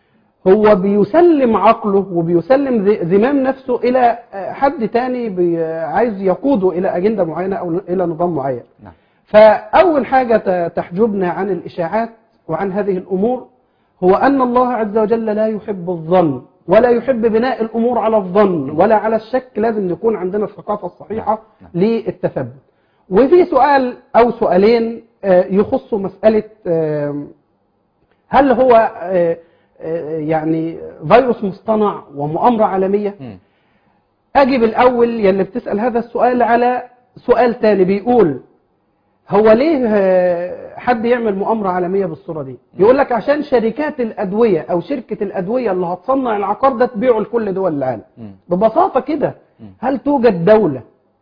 هو بيسلم عقله وبيسلم ذ- زمام نفسه الى آه، حد تاني بي- عايز يقوده الى اجنده معينه او الى نظام معين نعم فاول حاجه ت- تحجبنا عن الاشاعات وعن هذه الامور هو ان الله عز وجل لا يحب الظن ولا يحب بناء الامور على الظن ولا على الشك لازم يكون عندنا الثقافه الصحيحه نعم. للتثبت وفي سؤال او سؤالين آه، يخصوا مساله آم، هل هو آه، آه، يعني فيروس مصطنع ومؤامرة عالمية مم. أجب الأول يلي بتسأل هذا السؤال على سؤال تاني بيقول هو ليه آه، حد يعمل مؤامرة عالمية بالصورة دي يقول لك عشان شركات الأدوية أو شركة الأدوية اللي هتصنع العقار ده تبيعه لكل دول العالم مم. ببساطة كده مم. هل توجد دولة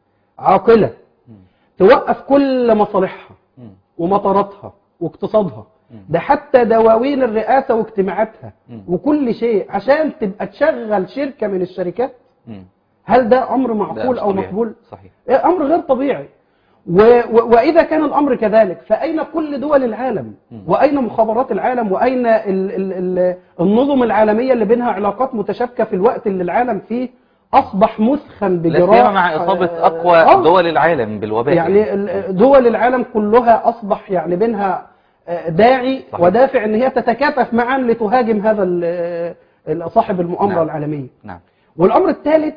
عاقلة مم. توقف كل مصالحها مم. ومطاراتها واقتصادها مم. ده حتى دواوين الرئاسة واجتماعاتها مم. وكل شيء عشان تبقى تشغل شركة من الشركات مم. هل ده أمر ده معقول مش أو طبيعي. مقبول صحيح إيه، أمر غير طبيعي و و وإذا كان الأمر كذلك فأين كل دول العالم مم. وأين مخابرات العالم وأين ال ال ال النظم العالمية اللي بينها علاقات متشابكة في الوقت اللي العالم فيه أصبح مسخن لا بجراح سيما مع إصابة آه، أقوى آه. دول العالم بالوباء يعني ال- دول العالم كلها أصبح يعني بينها آه، داعي صحيح. ودافع ان هي تتكاتف معا لتهاجم هذا ال- ال- صاحب المؤامرة نعم. العالمية نعم والأمر الثالث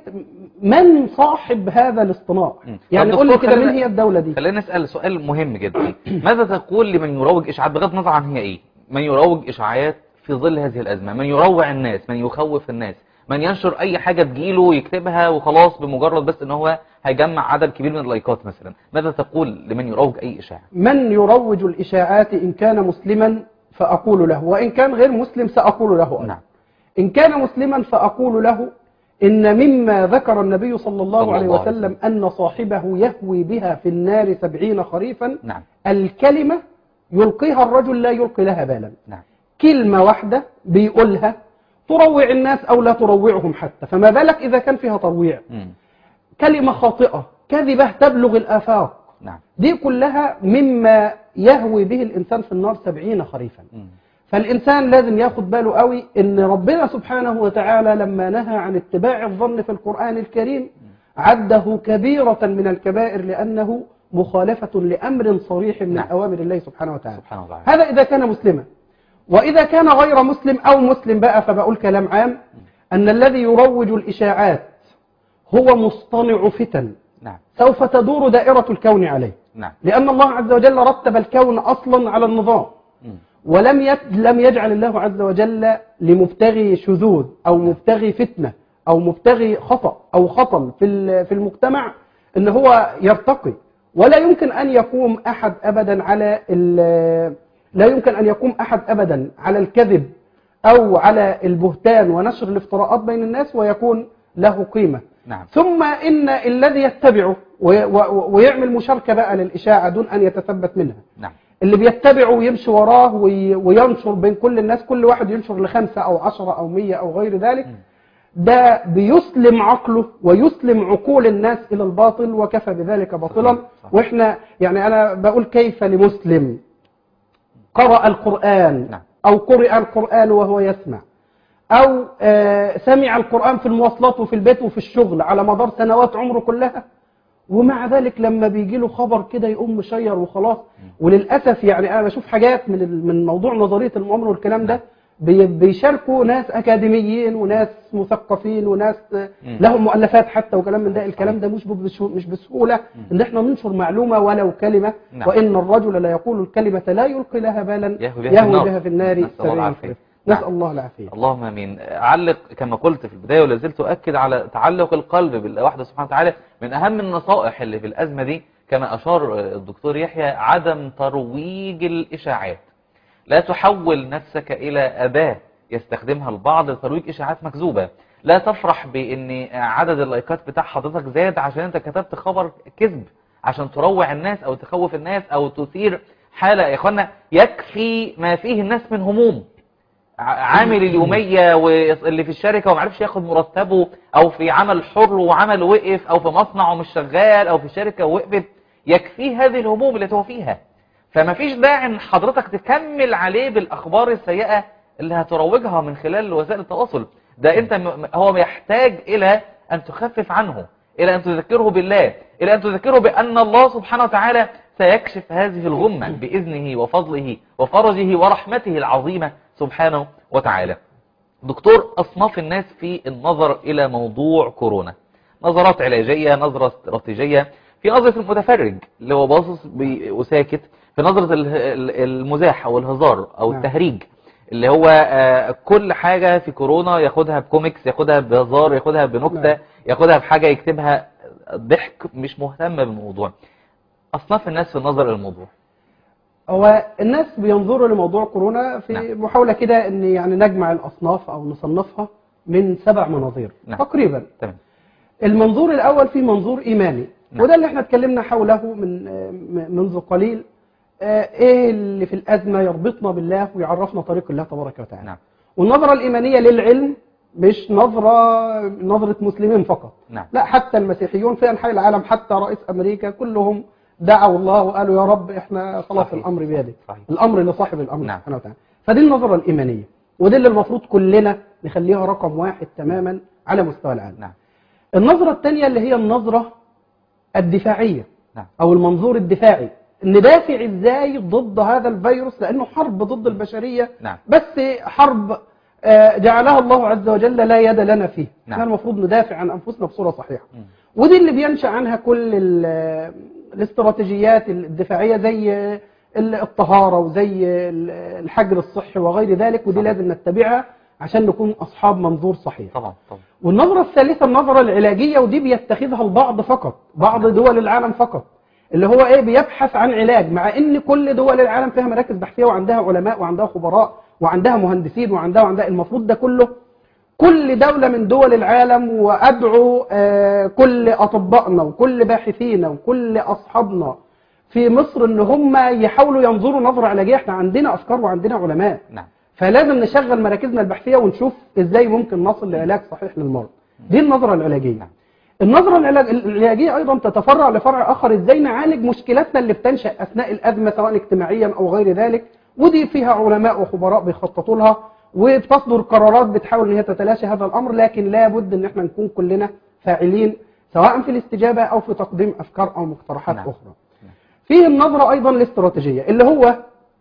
من صاحب هذا الاصطناع مم. يعني طب قول لي دكتور كده من خلينا- هي الدولة دي خلينا نسأل سؤال مهم جدا ماذا تقول لمن يروج إشاعات بغض النظر عن هي إيه من يروج إشاعات في ظل هذه الأزمة من يروع الناس من يخوف الناس من ينشر أي حاجة تجيله يكتبها وخلاص بمجرد بس إن هو هيجمع عدد كبير من اللايكات مثلا ماذا تقول لمن يروج أي إشاعة من يروج الإشاعات إن كان مسلما فأقول له وإن كان غير مسلم سأقول له أيضا. نعم إن كان مسلما فأقول له إن مما ذكر النبي صلى الله صلى عليه الله عليه وسلم أن صاحبه يهوي بها في النار سبعين خريفا نعم الكلمة يلقيها الرجل لا يلقي لها بالا نعم كلمة واحدة بيقولها تروع الناس أو لا تروعهم حتى فما بالك إذا كان فيها ترويع مم. كلمة خاطئة كذبة تبلغ الآفاق نعم دي كلها مما يهوي به الإنسان في النار سبعين خريفا مم. فالإنسان لازم ياخد باله قوي إن ربنا سبحانه وتعالى لما نهى عن اتباع الظن في القرآن الكريم عده كبيرة من الكبائر لأنه مخالفة لأمر صريح من نعم. أوامر الله سبحانه وتعالى سبحان الله هذا إذا كان مسلما وإذا كان غير مسلم أو مسلم بقى فبقول كلام عام أن الذي يروج الإشاعات هو مصطنع فتن نعم سوف تدور دائرة الكون عليه نعم لأن الله عز وجل رتب الكون أصلا على النظام مم. ولم يت... لم يجعل الله عز وجل لمبتغي شذوذ أو مبتغي فتنة أو مبتغي خطأ أو خطل في ال- في المجتمع ان هو يرتقي ولا يمكن أن يقوم أحد أبدا على ال- لا يمكن أن يقوم أحد أبدا على الكذب أو على البهتان ونشر الافتراءات بين الناس ويكون له قيمة نعم ثم إن الذي يتبعه وي- و- ويعمل مشاركة بقى للإشاعة دون أن يتثبت منها نعم اللي بيتبعه ويمشي وراه وي- وينشر بين كل الناس كل واحد ينشر لخمسة أو عشرة أو مية أو غير ذلك ده بيسلم عقله ويسلم عقول الناس إلى الباطل وكفى بذلك باطلا صحيح، صحيح. وإحنا يعني أنا بقول كيف لمسلم قرأ القرآن نعم. أو قرئ القرآن وهو يسمع أو آه، سمع القرآن في المواصلات وفي البيت وفي الشغل على مدار سنوات عمره كلها ومع ذلك لما بيجي له خبر كده يقوم مشير وخلاص وللأسف يعني أنا بشوف حاجات من ال- من موضوع نظرية المؤامرة والكلام ده بي- بيشاركوا ناس اكاديميين وناس مثقفين وناس لهم مؤلفات حتى وكلام من ده الكلام ده مش بس- مش بسهوله ان احنا ننشر معلومه ولو كلمه نعم. وان الرجل لا يقول الكلمه لا يلقي لها بالا يهوي بها في النار. بها في النار نسأل الله سبعين العافية. خريف. نعم. نسال الله العافيه اللهم امين علق كما قلت في البدايه ولا زلت اؤكد على تعلق القلب بالله وحده سبحانه وتعالى من اهم النصائح اللي في الازمه دي كما اشار الدكتور يحيى عدم ترويج الاشاعات لا تحول نفسك الى اداه يستخدمها البعض لترويج اشاعات مكذوبه لا تفرح بان عدد اللايكات بتاع حضرتك زاد عشان انت كتبت خبر كذب عشان تروع الناس او تخوف الناس او تثير حاله يا اخوانا يكفي ما فيه الناس من هموم ع- عامل اليومية واللي في الشركة ومعرفش ياخد مرتبه او في عمل حر وعمل وقف او في مصنع ومش شغال او في شركة وقفت يكفيه هذه الهموم اللي هو فيها فما فيش داعي ان حضرتك تكمل عليه بالاخبار السيئة اللي هتروجها من خلال وسائل التواصل ده انت م- هو يحتاج الى ان تخفف عنه الى ان تذكره بالله الى ان تذكره بان الله سبحانه وتعالى سيكشف هذه الغمة باذنه وفضله وفرجه ورحمته العظيمة سبحانه وتعالى دكتور أصناف الناس في النظر إلى موضوع كورونا نظرات علاجية نظرة استراتيجية في نظرة المتفرج اللي هو باصص بي- وساكت في نظرة ال- ال- المزاح أو الهزار أو نعم. التهريج اللي هو آه، كل حاجة في كورونا ياخدها بكوميكس ياخدها بهزار ياخدها بنكتة نعم. ياخدها بحاجة يكتبها ضحك مش مهتم بالموضوع أصناف الناس في النظر للموضوع هو الناس بينظروا لموضوع كورونا في نعم. محاولة كده ان يعني نجمع الاصناف او نصنفها من سبع مناظير نعم. تقريبا تمام المنظور الاول في منظور ايماني نعم. وده اللي احنا اتكلمنا حوله من آه، م- منذ قليل آه، ايه اللي في الازمه يربطنا بالله ويعرفنا طريق الله تبارك وتعالى نعم والنظره الايمانيه للعلم مش نظره نظره مسلمين فقط نعم لا حتى المسيحيون في انحاء العالم حتى رئيس امريكا كلهم دعوا الله وقالوا يا رب احنا خلاص صحيح. الامر بيدك صحيح. الامر لصاحب الامر نعم. سبحانه وتعالى فدي النظره الايمانيه ودي اللي المفروض كلنا نخليها رقم واحد تماما على مستوى العالم نعم النظرة الثانية اللي هي النظرة الدفاعية نعم أو المنظور الدفاعي ندافع إزاي ضد هذا الفيروس لأنه حرب ضد البشرية نعم. بس حرب آه، جعلها الله عز وجل لا يد لنا فيه نعم. احنا المفروض ندافع عن أنفسنا بصورة صحيحة مم. ودي اللي بينشأ عنها كل ال- الاستراتيجيات الدفاعية زي ال- الطهارة وزي ال- الحجر الصحي وغير ذلك ودي صحيح. لازم نتبعها عشان نكون أصحاب منظور صحيح طبعا طبعا والنظرة الثالثة النظرة العلاجية ودي بيتخذها البعض فقط بعض دول العالم فقط اللي هو ايه بيبحث عن علاج مع ان كل دول العالم فيها مراكز بحثية وعندها علماء وعندها خبراء وعندها مهندسين وعندها وعندها المفروض ده كله كل دولة من دول العالم وأدعو آه، كل أطبائنا وكل باحثينا وكل أصحابنا في مصر ان هم يحاولوا ينظروا نظرة علاجية احنا عندنا أفكار وعندنا علماء نعم فلازم نشغل مراكزنا البحثية ونشوف ازاي ممكن نصل لعلاج صحيح للمرض دي النظرة العلاجية نعم. النظرة العلاج- العلاجية أيضا تتفرع لفرع آخر ازاي نعالج مشكلاتنا اللي بتنشأ أثناء الأزمة سواء اجتماعيا أو غير ذلك ودي فيها علماء وخبراء بيخططوا لها وبتصدر قرارات بتحاول ان هي تتلاشى هذا الأمر لكن لابد ان احنا نكون كلنا فاعلين سواء في الاستجابة أو في تقديم أفكار أو مقترحات نعم. أخرى فيه النظرة أيضا الاستراتيجية اللي هو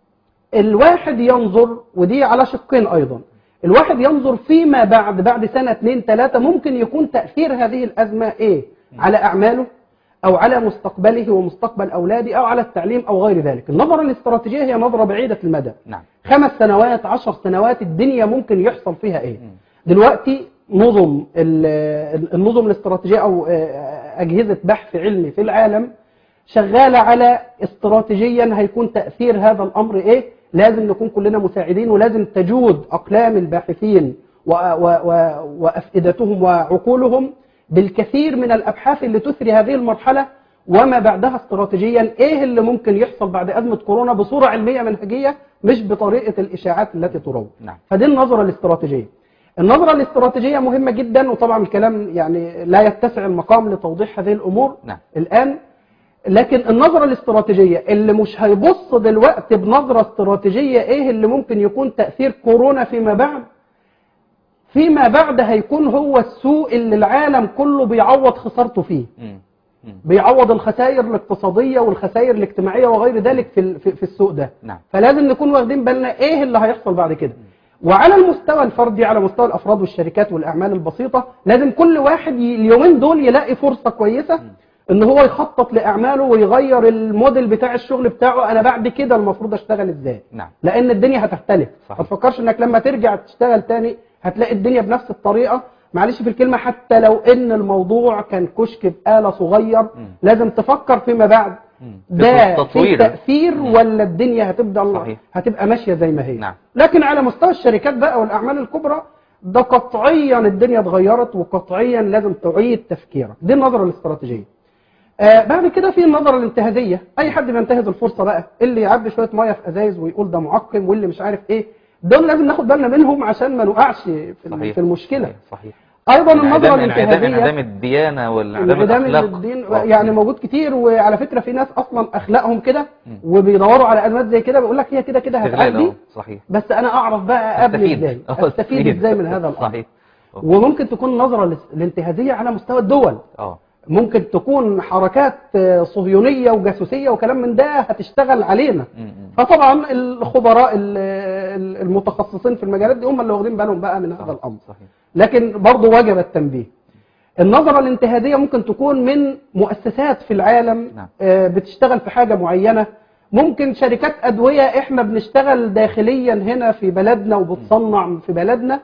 الواحد ينظر ودي على شقين أيضا الواحد ينظر فيما بعد بعد سنة اتنين ثلاثة ممكن يكون تأثير هذه الأزمة إيه على أعماله أو على مستقبله ومستقبل أولاده أو على التعليم أو غير ذلك النظرة الاستراتيجية هي نظرة بعيدة المدى نعم خمس سنوات عشر سنوات الدنيا ممكن يحصل فيها إيه مم. دلوقتي نظم ال- النظم الاستراتيجية أو آه، أجهزة بحث علمي في العالم شغالة على استراتيجيا هيكون تأثير هذا الأمر إيه لازم نكون كلنا مساعدين ولازم تجود أقلام الباحثين و و و وأفئدتهم وعقولهم بالكثير من الأبحاث اللي تثري هذه المرحلة وما بعدها استراتيجيا إيه اللي ممكن يحصل بعد أزمة كورونا بصورة علمية منهجية مش بطريقة الإشاعات التي تروج نعم فدي النظرة الاستراتيجية النظرة الاستراتيجية مهمة جدا وطبعا الكلام يعني لا يتسع المقام لتوضيح هذه الأمور نعم. الآن لكن النظرة الاستراتيجية اللي مش هيبص دلوقتي بنظرة استراتيجية ايه اللي ممكن يكون تأثير كورونا فيما بعد فيما بعد هيكون هو السوق اللي العالم كله بيعوض خسارته فيه مم. مم. بيعوض الخسائر الاقتصادية والخسائر الاجتماعية وغير ذلك في ال- في في السوق ده نعم فلازم نكون واخدين بالنا ايه اللي هيحصل بعد كده وعلى المستوى الفردي على مستوى الافراد والشركات والاعمال البسيطه لازم كل واحد ي- اليومين دول يلاقي فرصه كويسه ان هو يخطط لاعماله ويغير الموديل بتاع الشغل بتاعه انا بعد كده المفروض اشتغل ازاي نعم لان الدنيا هتختلف صحيح. ما تفكرش انك لما ترجع تشتغل تاني هتلاقي الدنيا بنفس الطريقه معلش في الكلمه حتى لو ان الموضوع كان كشك بآلة صغير لازم تفكر فيما بعد مم. ده في تطوير. تأثير ولا الدنيا هتبقى صحيح. هتبقى ماشيه زي ما هي نعم. لكن على مستوى الشركات بقى والاعمال الكبرى ده قطعيا الدنيا اتغيرت وقطعيا لازم تعيد تفكيرك دي النظره الاستراتيجيه آه بعد كده في النظره الانتهازيه اي حد بينتهز الفرصه بقى اللي يعبي شويه ميه في ازايز ويقول ده معقم واللي مش عارف ايه دول لازم ناخد بالنا منهم عشان ما نقعش في, صحيح في المشكله صحيح, صحيح. ايضا النظره انعدام انعدام الانتهازيه انعدام الديانه وانعدام انعدام الاخلاق الدين آه. يعني موجود كتير وعلى فكره في ناس اصلا اخلاقهم كده وبيدوروا على ازمات زي كده بيقول لك هي كده كده استغلال هتعدي آه، صحيح بس انا اعرف بقى ابني ازاي آه، استفيد ازاي من هذا الامر صحيح وممكن تكون نظره لس- الانتهازيه على مستوى الدول اه ممكن تكون حركات آه، صهيونيه وجاسوسيه وكلام من ده هتشتغل علينا م- م. فطبعا الخبراء ال- ال- المتخصصين في المجالات دي هم اللي واخدين بالهم بقى من هذا صحيح. الامر صحيح لكن برضه وجب التنبيه النظرة الانتهازية ممكن تكون من مؤسسات في العالم نعم. آه، بتشتغل في حاجة معينة ممكن شركات أدوية إحنا بنشتغل داخليا هنا في بلدنا وبتصنع في بلدنا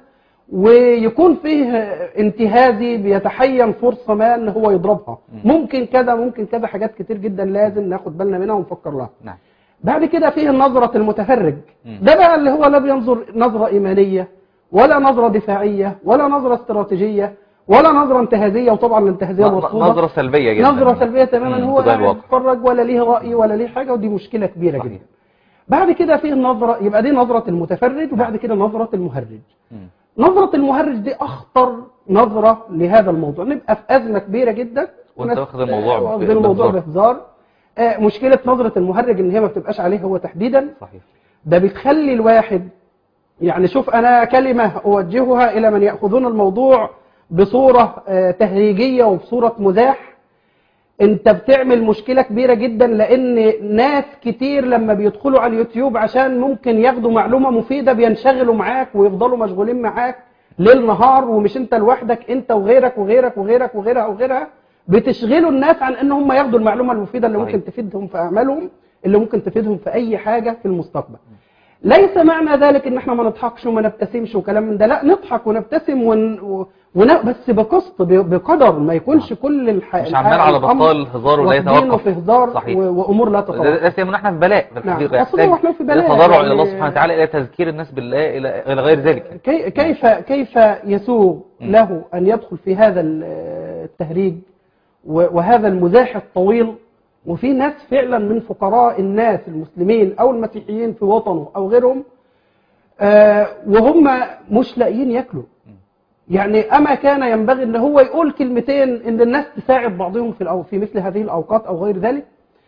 ويكون فيه انتهازي بيتحين فرصة ما ان هو يضربها ممكن كذا ممكن كذا حاجات كتير جدا لازم ناخد بالنا منها ونفكر لها نعم بعد كده فيه النظرة المتفرج مم. ده بقى اللي هو لا بينظر نظرة إيمانية ولا نظرة دفاعية ولا نظرة استراتيجية ولا نظرة انتهازية وطبعا الانتهازية ن- مرفوضة نظرة سلبية جدا نظرة سلبية تماما مم، هو قضايا قاعد الواقع. يتفرج ولا ليه رأي ولا ليه حاجة ودي مشكلة كبيرة صحيح. جدا بعد كده فيه النظرة يبقى دي نظرة المتفرج وبعد كده نظرة المهرج مم. نظرة المهرج دي أخطر نظرة لهذا الموضوع نبقى في أزمة كبيرة جدا وأنت ناس- واخد الموضوع آه، ب- واخدين الموضوع بهزار. بهزار آه، مشكلة نظرة المهرج إن هي ما بتبقاش عليه هو تحديدا صحيح ده بتخلي الواحد يعني شوف أنا كلمة أوجهها إلى من يأخذون الموضوع بصورة آه، تهريجية وبصورة مزاح انت بتعمل مشكلة كبيرة جدا لان ناس كتير لما بيدخلوا على اليوتيوب عشان ممكن ياخدوا معلومة مفيدة بينشغلوا معاك ويفضلوا مشغولين معاك ليل نهار ومش انت لوحدك انت وغيرك وغيرك وغيرك وغيرها وغيرها بتشغلوا الناس عن ان هم ياخدوا المعلومة المفيدة اللي صحيح. ممكن تفيدهم في اعمالهم اللي ممكن تفيدهم في اي حاجة في المستقبل ليس معنى ذلك ان احنا ما نضحكش وما نبتسمش وكلام من ده لا نضحك ونبتسم ون... و... ون... بس بقسط ب... بقدر ما يكونش كل الح... مش عمال على الأمر بطال هزار ولا واخدينه يتوقف في هزار صحيح. و... وامور لا ده تتوقف ده سيما احنا في بلاء في نعم. الحقيقة أصلاً يحتاج وإحنا في بلاء، إلى تضرع يعني- إلى الله سبحانه وتعالى إلى تذكير الناس بالله إلى إلى غير ذلك كي... كيف كيف يسوغ له ان يدخل في هذا ال- التهريج و... وهذا المزاح الطويل وفي ناس فعلا من فقراء الناس المسلمين او المسيحيين في وطنه او غيرهم آه، وهم مش لاقيين ياكلوا يعني اما كان ينبغي ان هو يقول كلمتين ان الناس تساعد بعضهم في الأو في مثل هذه الاوقات او غير ذلك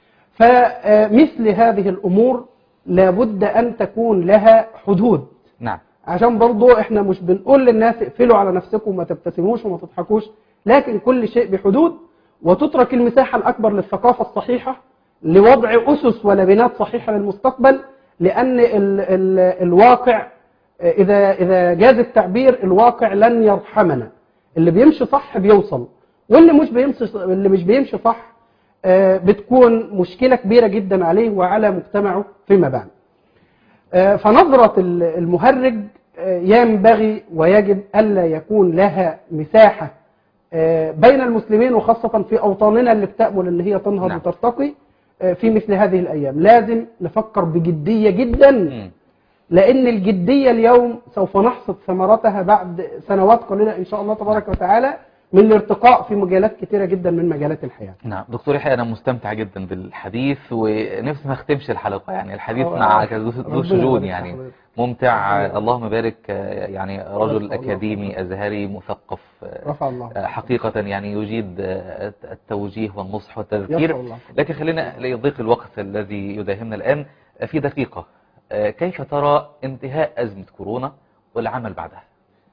فمثل هذه الامور لابد ان تكون لها حدود نعم عشان برضو احنا مش بنقول للناس اقفلوا على نفسكم وما تبتسموش وما تضحكوش لكن كل شيء بحدود وتترك المساحة الأكبر للثقافة الصحيحة لوضع أسس ولبنات صحيحة للمستقبل لأن ال ال الواقع إذا إذا جاز التعبير الواقع لن يرحمنا اللي بيمشي صح بيوصل واللي مش بيمشي اللي مش بيمشي صح آه، بتكون مشكلة كبيرة جدا عليه وعلى مجتمعه فيما بعد آه، فنظرة ال- المهرج آه، ينبغي ويجب ألا يكون لها مساحة آه، بين المسلمين وخاصة في أوطاننا اللي بتأمل أن هي تنهض نعم. وترتقي آه، في مثل هذه الأيام لازم نفكر بجدية جدا مم. لأن الجدية اليوم سوف نحصد ثمرتها بعد سنوات قليلة إن شاء الله تبارك وتعالى من الارتقاء في مجالات كثيرة جدا من مجالات الحياة نعم دكتور يحيى أنا مستمتع جدا بالحديث ونفسي ما اختمش الحلقة يعني الحديث آه، مع آه. ذو ذو ربنا شجون يبارك يعني حضرتك. ممتع ربنا اللهم بارك آه، يعني رجل الله. أكاديمي أزهري مثقف آه، رفع الله آه، حقيقة يعني يجيد آه، التوجيه والنصح والتذكير يسر الله. لكن خلينا ليضيق الوقت الذي يداهمنا الآن آه، في دقيقة آه، كيف ترى انتهاء أزمة كورونا والعمل بعدها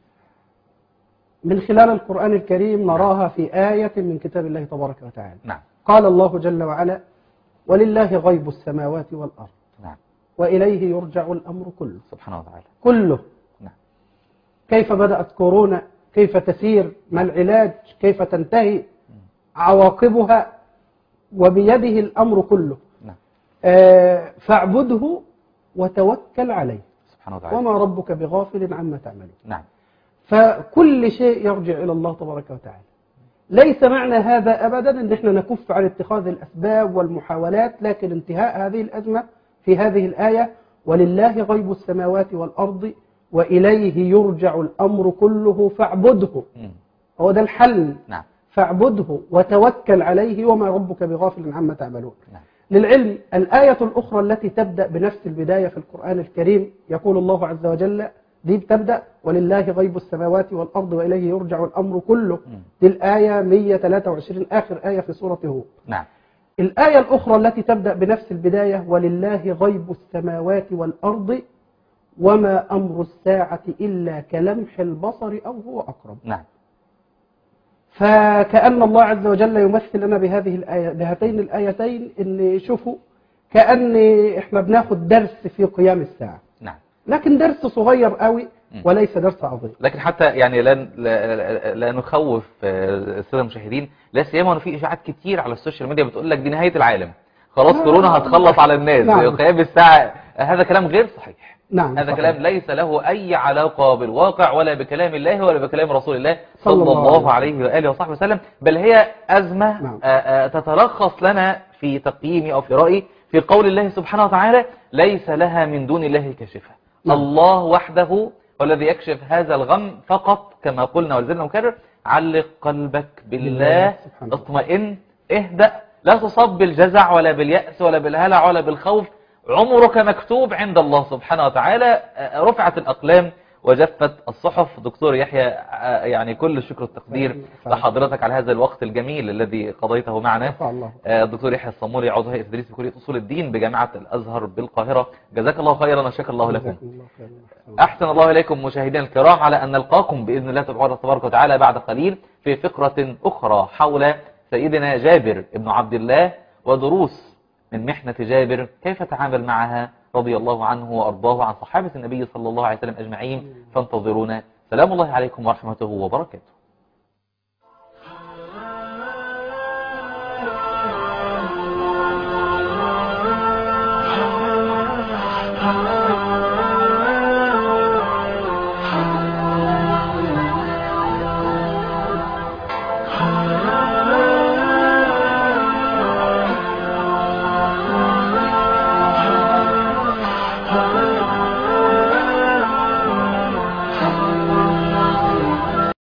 من خلال القرآن الكريم نراها في آية من كتاب الله تبارك وتعالى نعم قال الله جل وعلا ولله غيب السماوات والأرض نعم وإليه يرجع الأمر كله سبحانه وتعالى كله نعم كيف بدأت كورونا كيف تسير ما العلاج كيف تنتهي عواقبها وبيده الأمر كله نعم آه، فاعبده وتوكل عليه سبحانه وتعالى وما ربك بغافل عما تعملون نعم فكل شيء يرجع إلى الله تبارك وتعالى ليس معنى هذا أبدا أن احنا نكف عن اتخاذ الأسباب والمحاولات لكن انتهاء هذه الأزمة في هذه الآية ولله غيب السماوات والأرض وإليه يرجع الأمر كله فاعبده مم. هو ده الحل نعم فاعبده وتوكل عليه وما ربك بغافل عما تعملون نعم للعلم الآية الأخرى التي تبدأ بنفس البداية في القرآن الكريم يقول الله عز وجل دي بتبدأ ولله غيب السماوات والأرض وإليه يرجع الأمر كله مم. دي الآية 123 آخر آية في سورة هود نعم الآية الأخرى التي تبدأ بنفس البداية ولله غيب السماوات والأرض وما أمر الساعة إلا كلمح البصر أو هو أقرب نعم فكأن الله عز وجل يمثل لنا بهذه الآية بهاتين الآيتين إن شوفوا كأن إحنا بناخد درس في قيام الساعة نعم لكن درس صغير قوي وليس درس عظيم لكن حتى يعني لا لا, لا نخوف آه، الساده المشاهدين لا سيما وان في اشاعات كتير على السوشيال ميديا بتقول لك دي نهايه العالم خلاص آه. كورونا هتخلص على الناس نعم. قيام الساعه هذا كلام غير صحيح نعم هذا صحيح. كلام ليس له أي علاقة بالواقع ولا بكلام الله ولا بكلام رسول الله صلى صلى الله الله عليه وآله وصحبه وسلم بل هي أزمة نعم. آه، آه، تتلخص لنا في تقييمي أو في رأيي في قول الله سبحانه وتعالى ليس لها من دون الله كاشفة نعم. الله وحده هو الذي يكشف هذا الغم فقط كما قلنا ولازلنا نكرر علق قلبك بالله بالله سبحانه اطمئن اهدأ لا تصاب بالجزع ولا باليأس ولا بالهلع ولا بالخوف عمرك مكتوب عند الله سبحانه وتعالى آه، رفعت الأقلام وجفت الصحف دكتور يحيى آه، يعني كل الشكر والتقدير لحضرتك على هذا الوقت الجميل الذي قضيته معنا رفع الله آه، الدكتور يحيى الصمولي عضو هيئة تدريس كلية أصول الدين بجامعة الأزهر بالقاهرة جزاك الله خيرا وشكر الله لكم جزاكم الله خيرا. أحسن الله إليكم مشاهدينا الكرام على أن نلقاكم بإذن الله تبارك وتعالى بعد قليل في فقرة أخرى حول سيدنا جابر بن عبد الله ودروس من محنة جابر كيف تعامل معها رضي الله عنه وأرضاه عن صحابة النبي صلى الله عليه وسلم أجمعين فانتظرونا سلام الله عليكم ورحمته وبركاته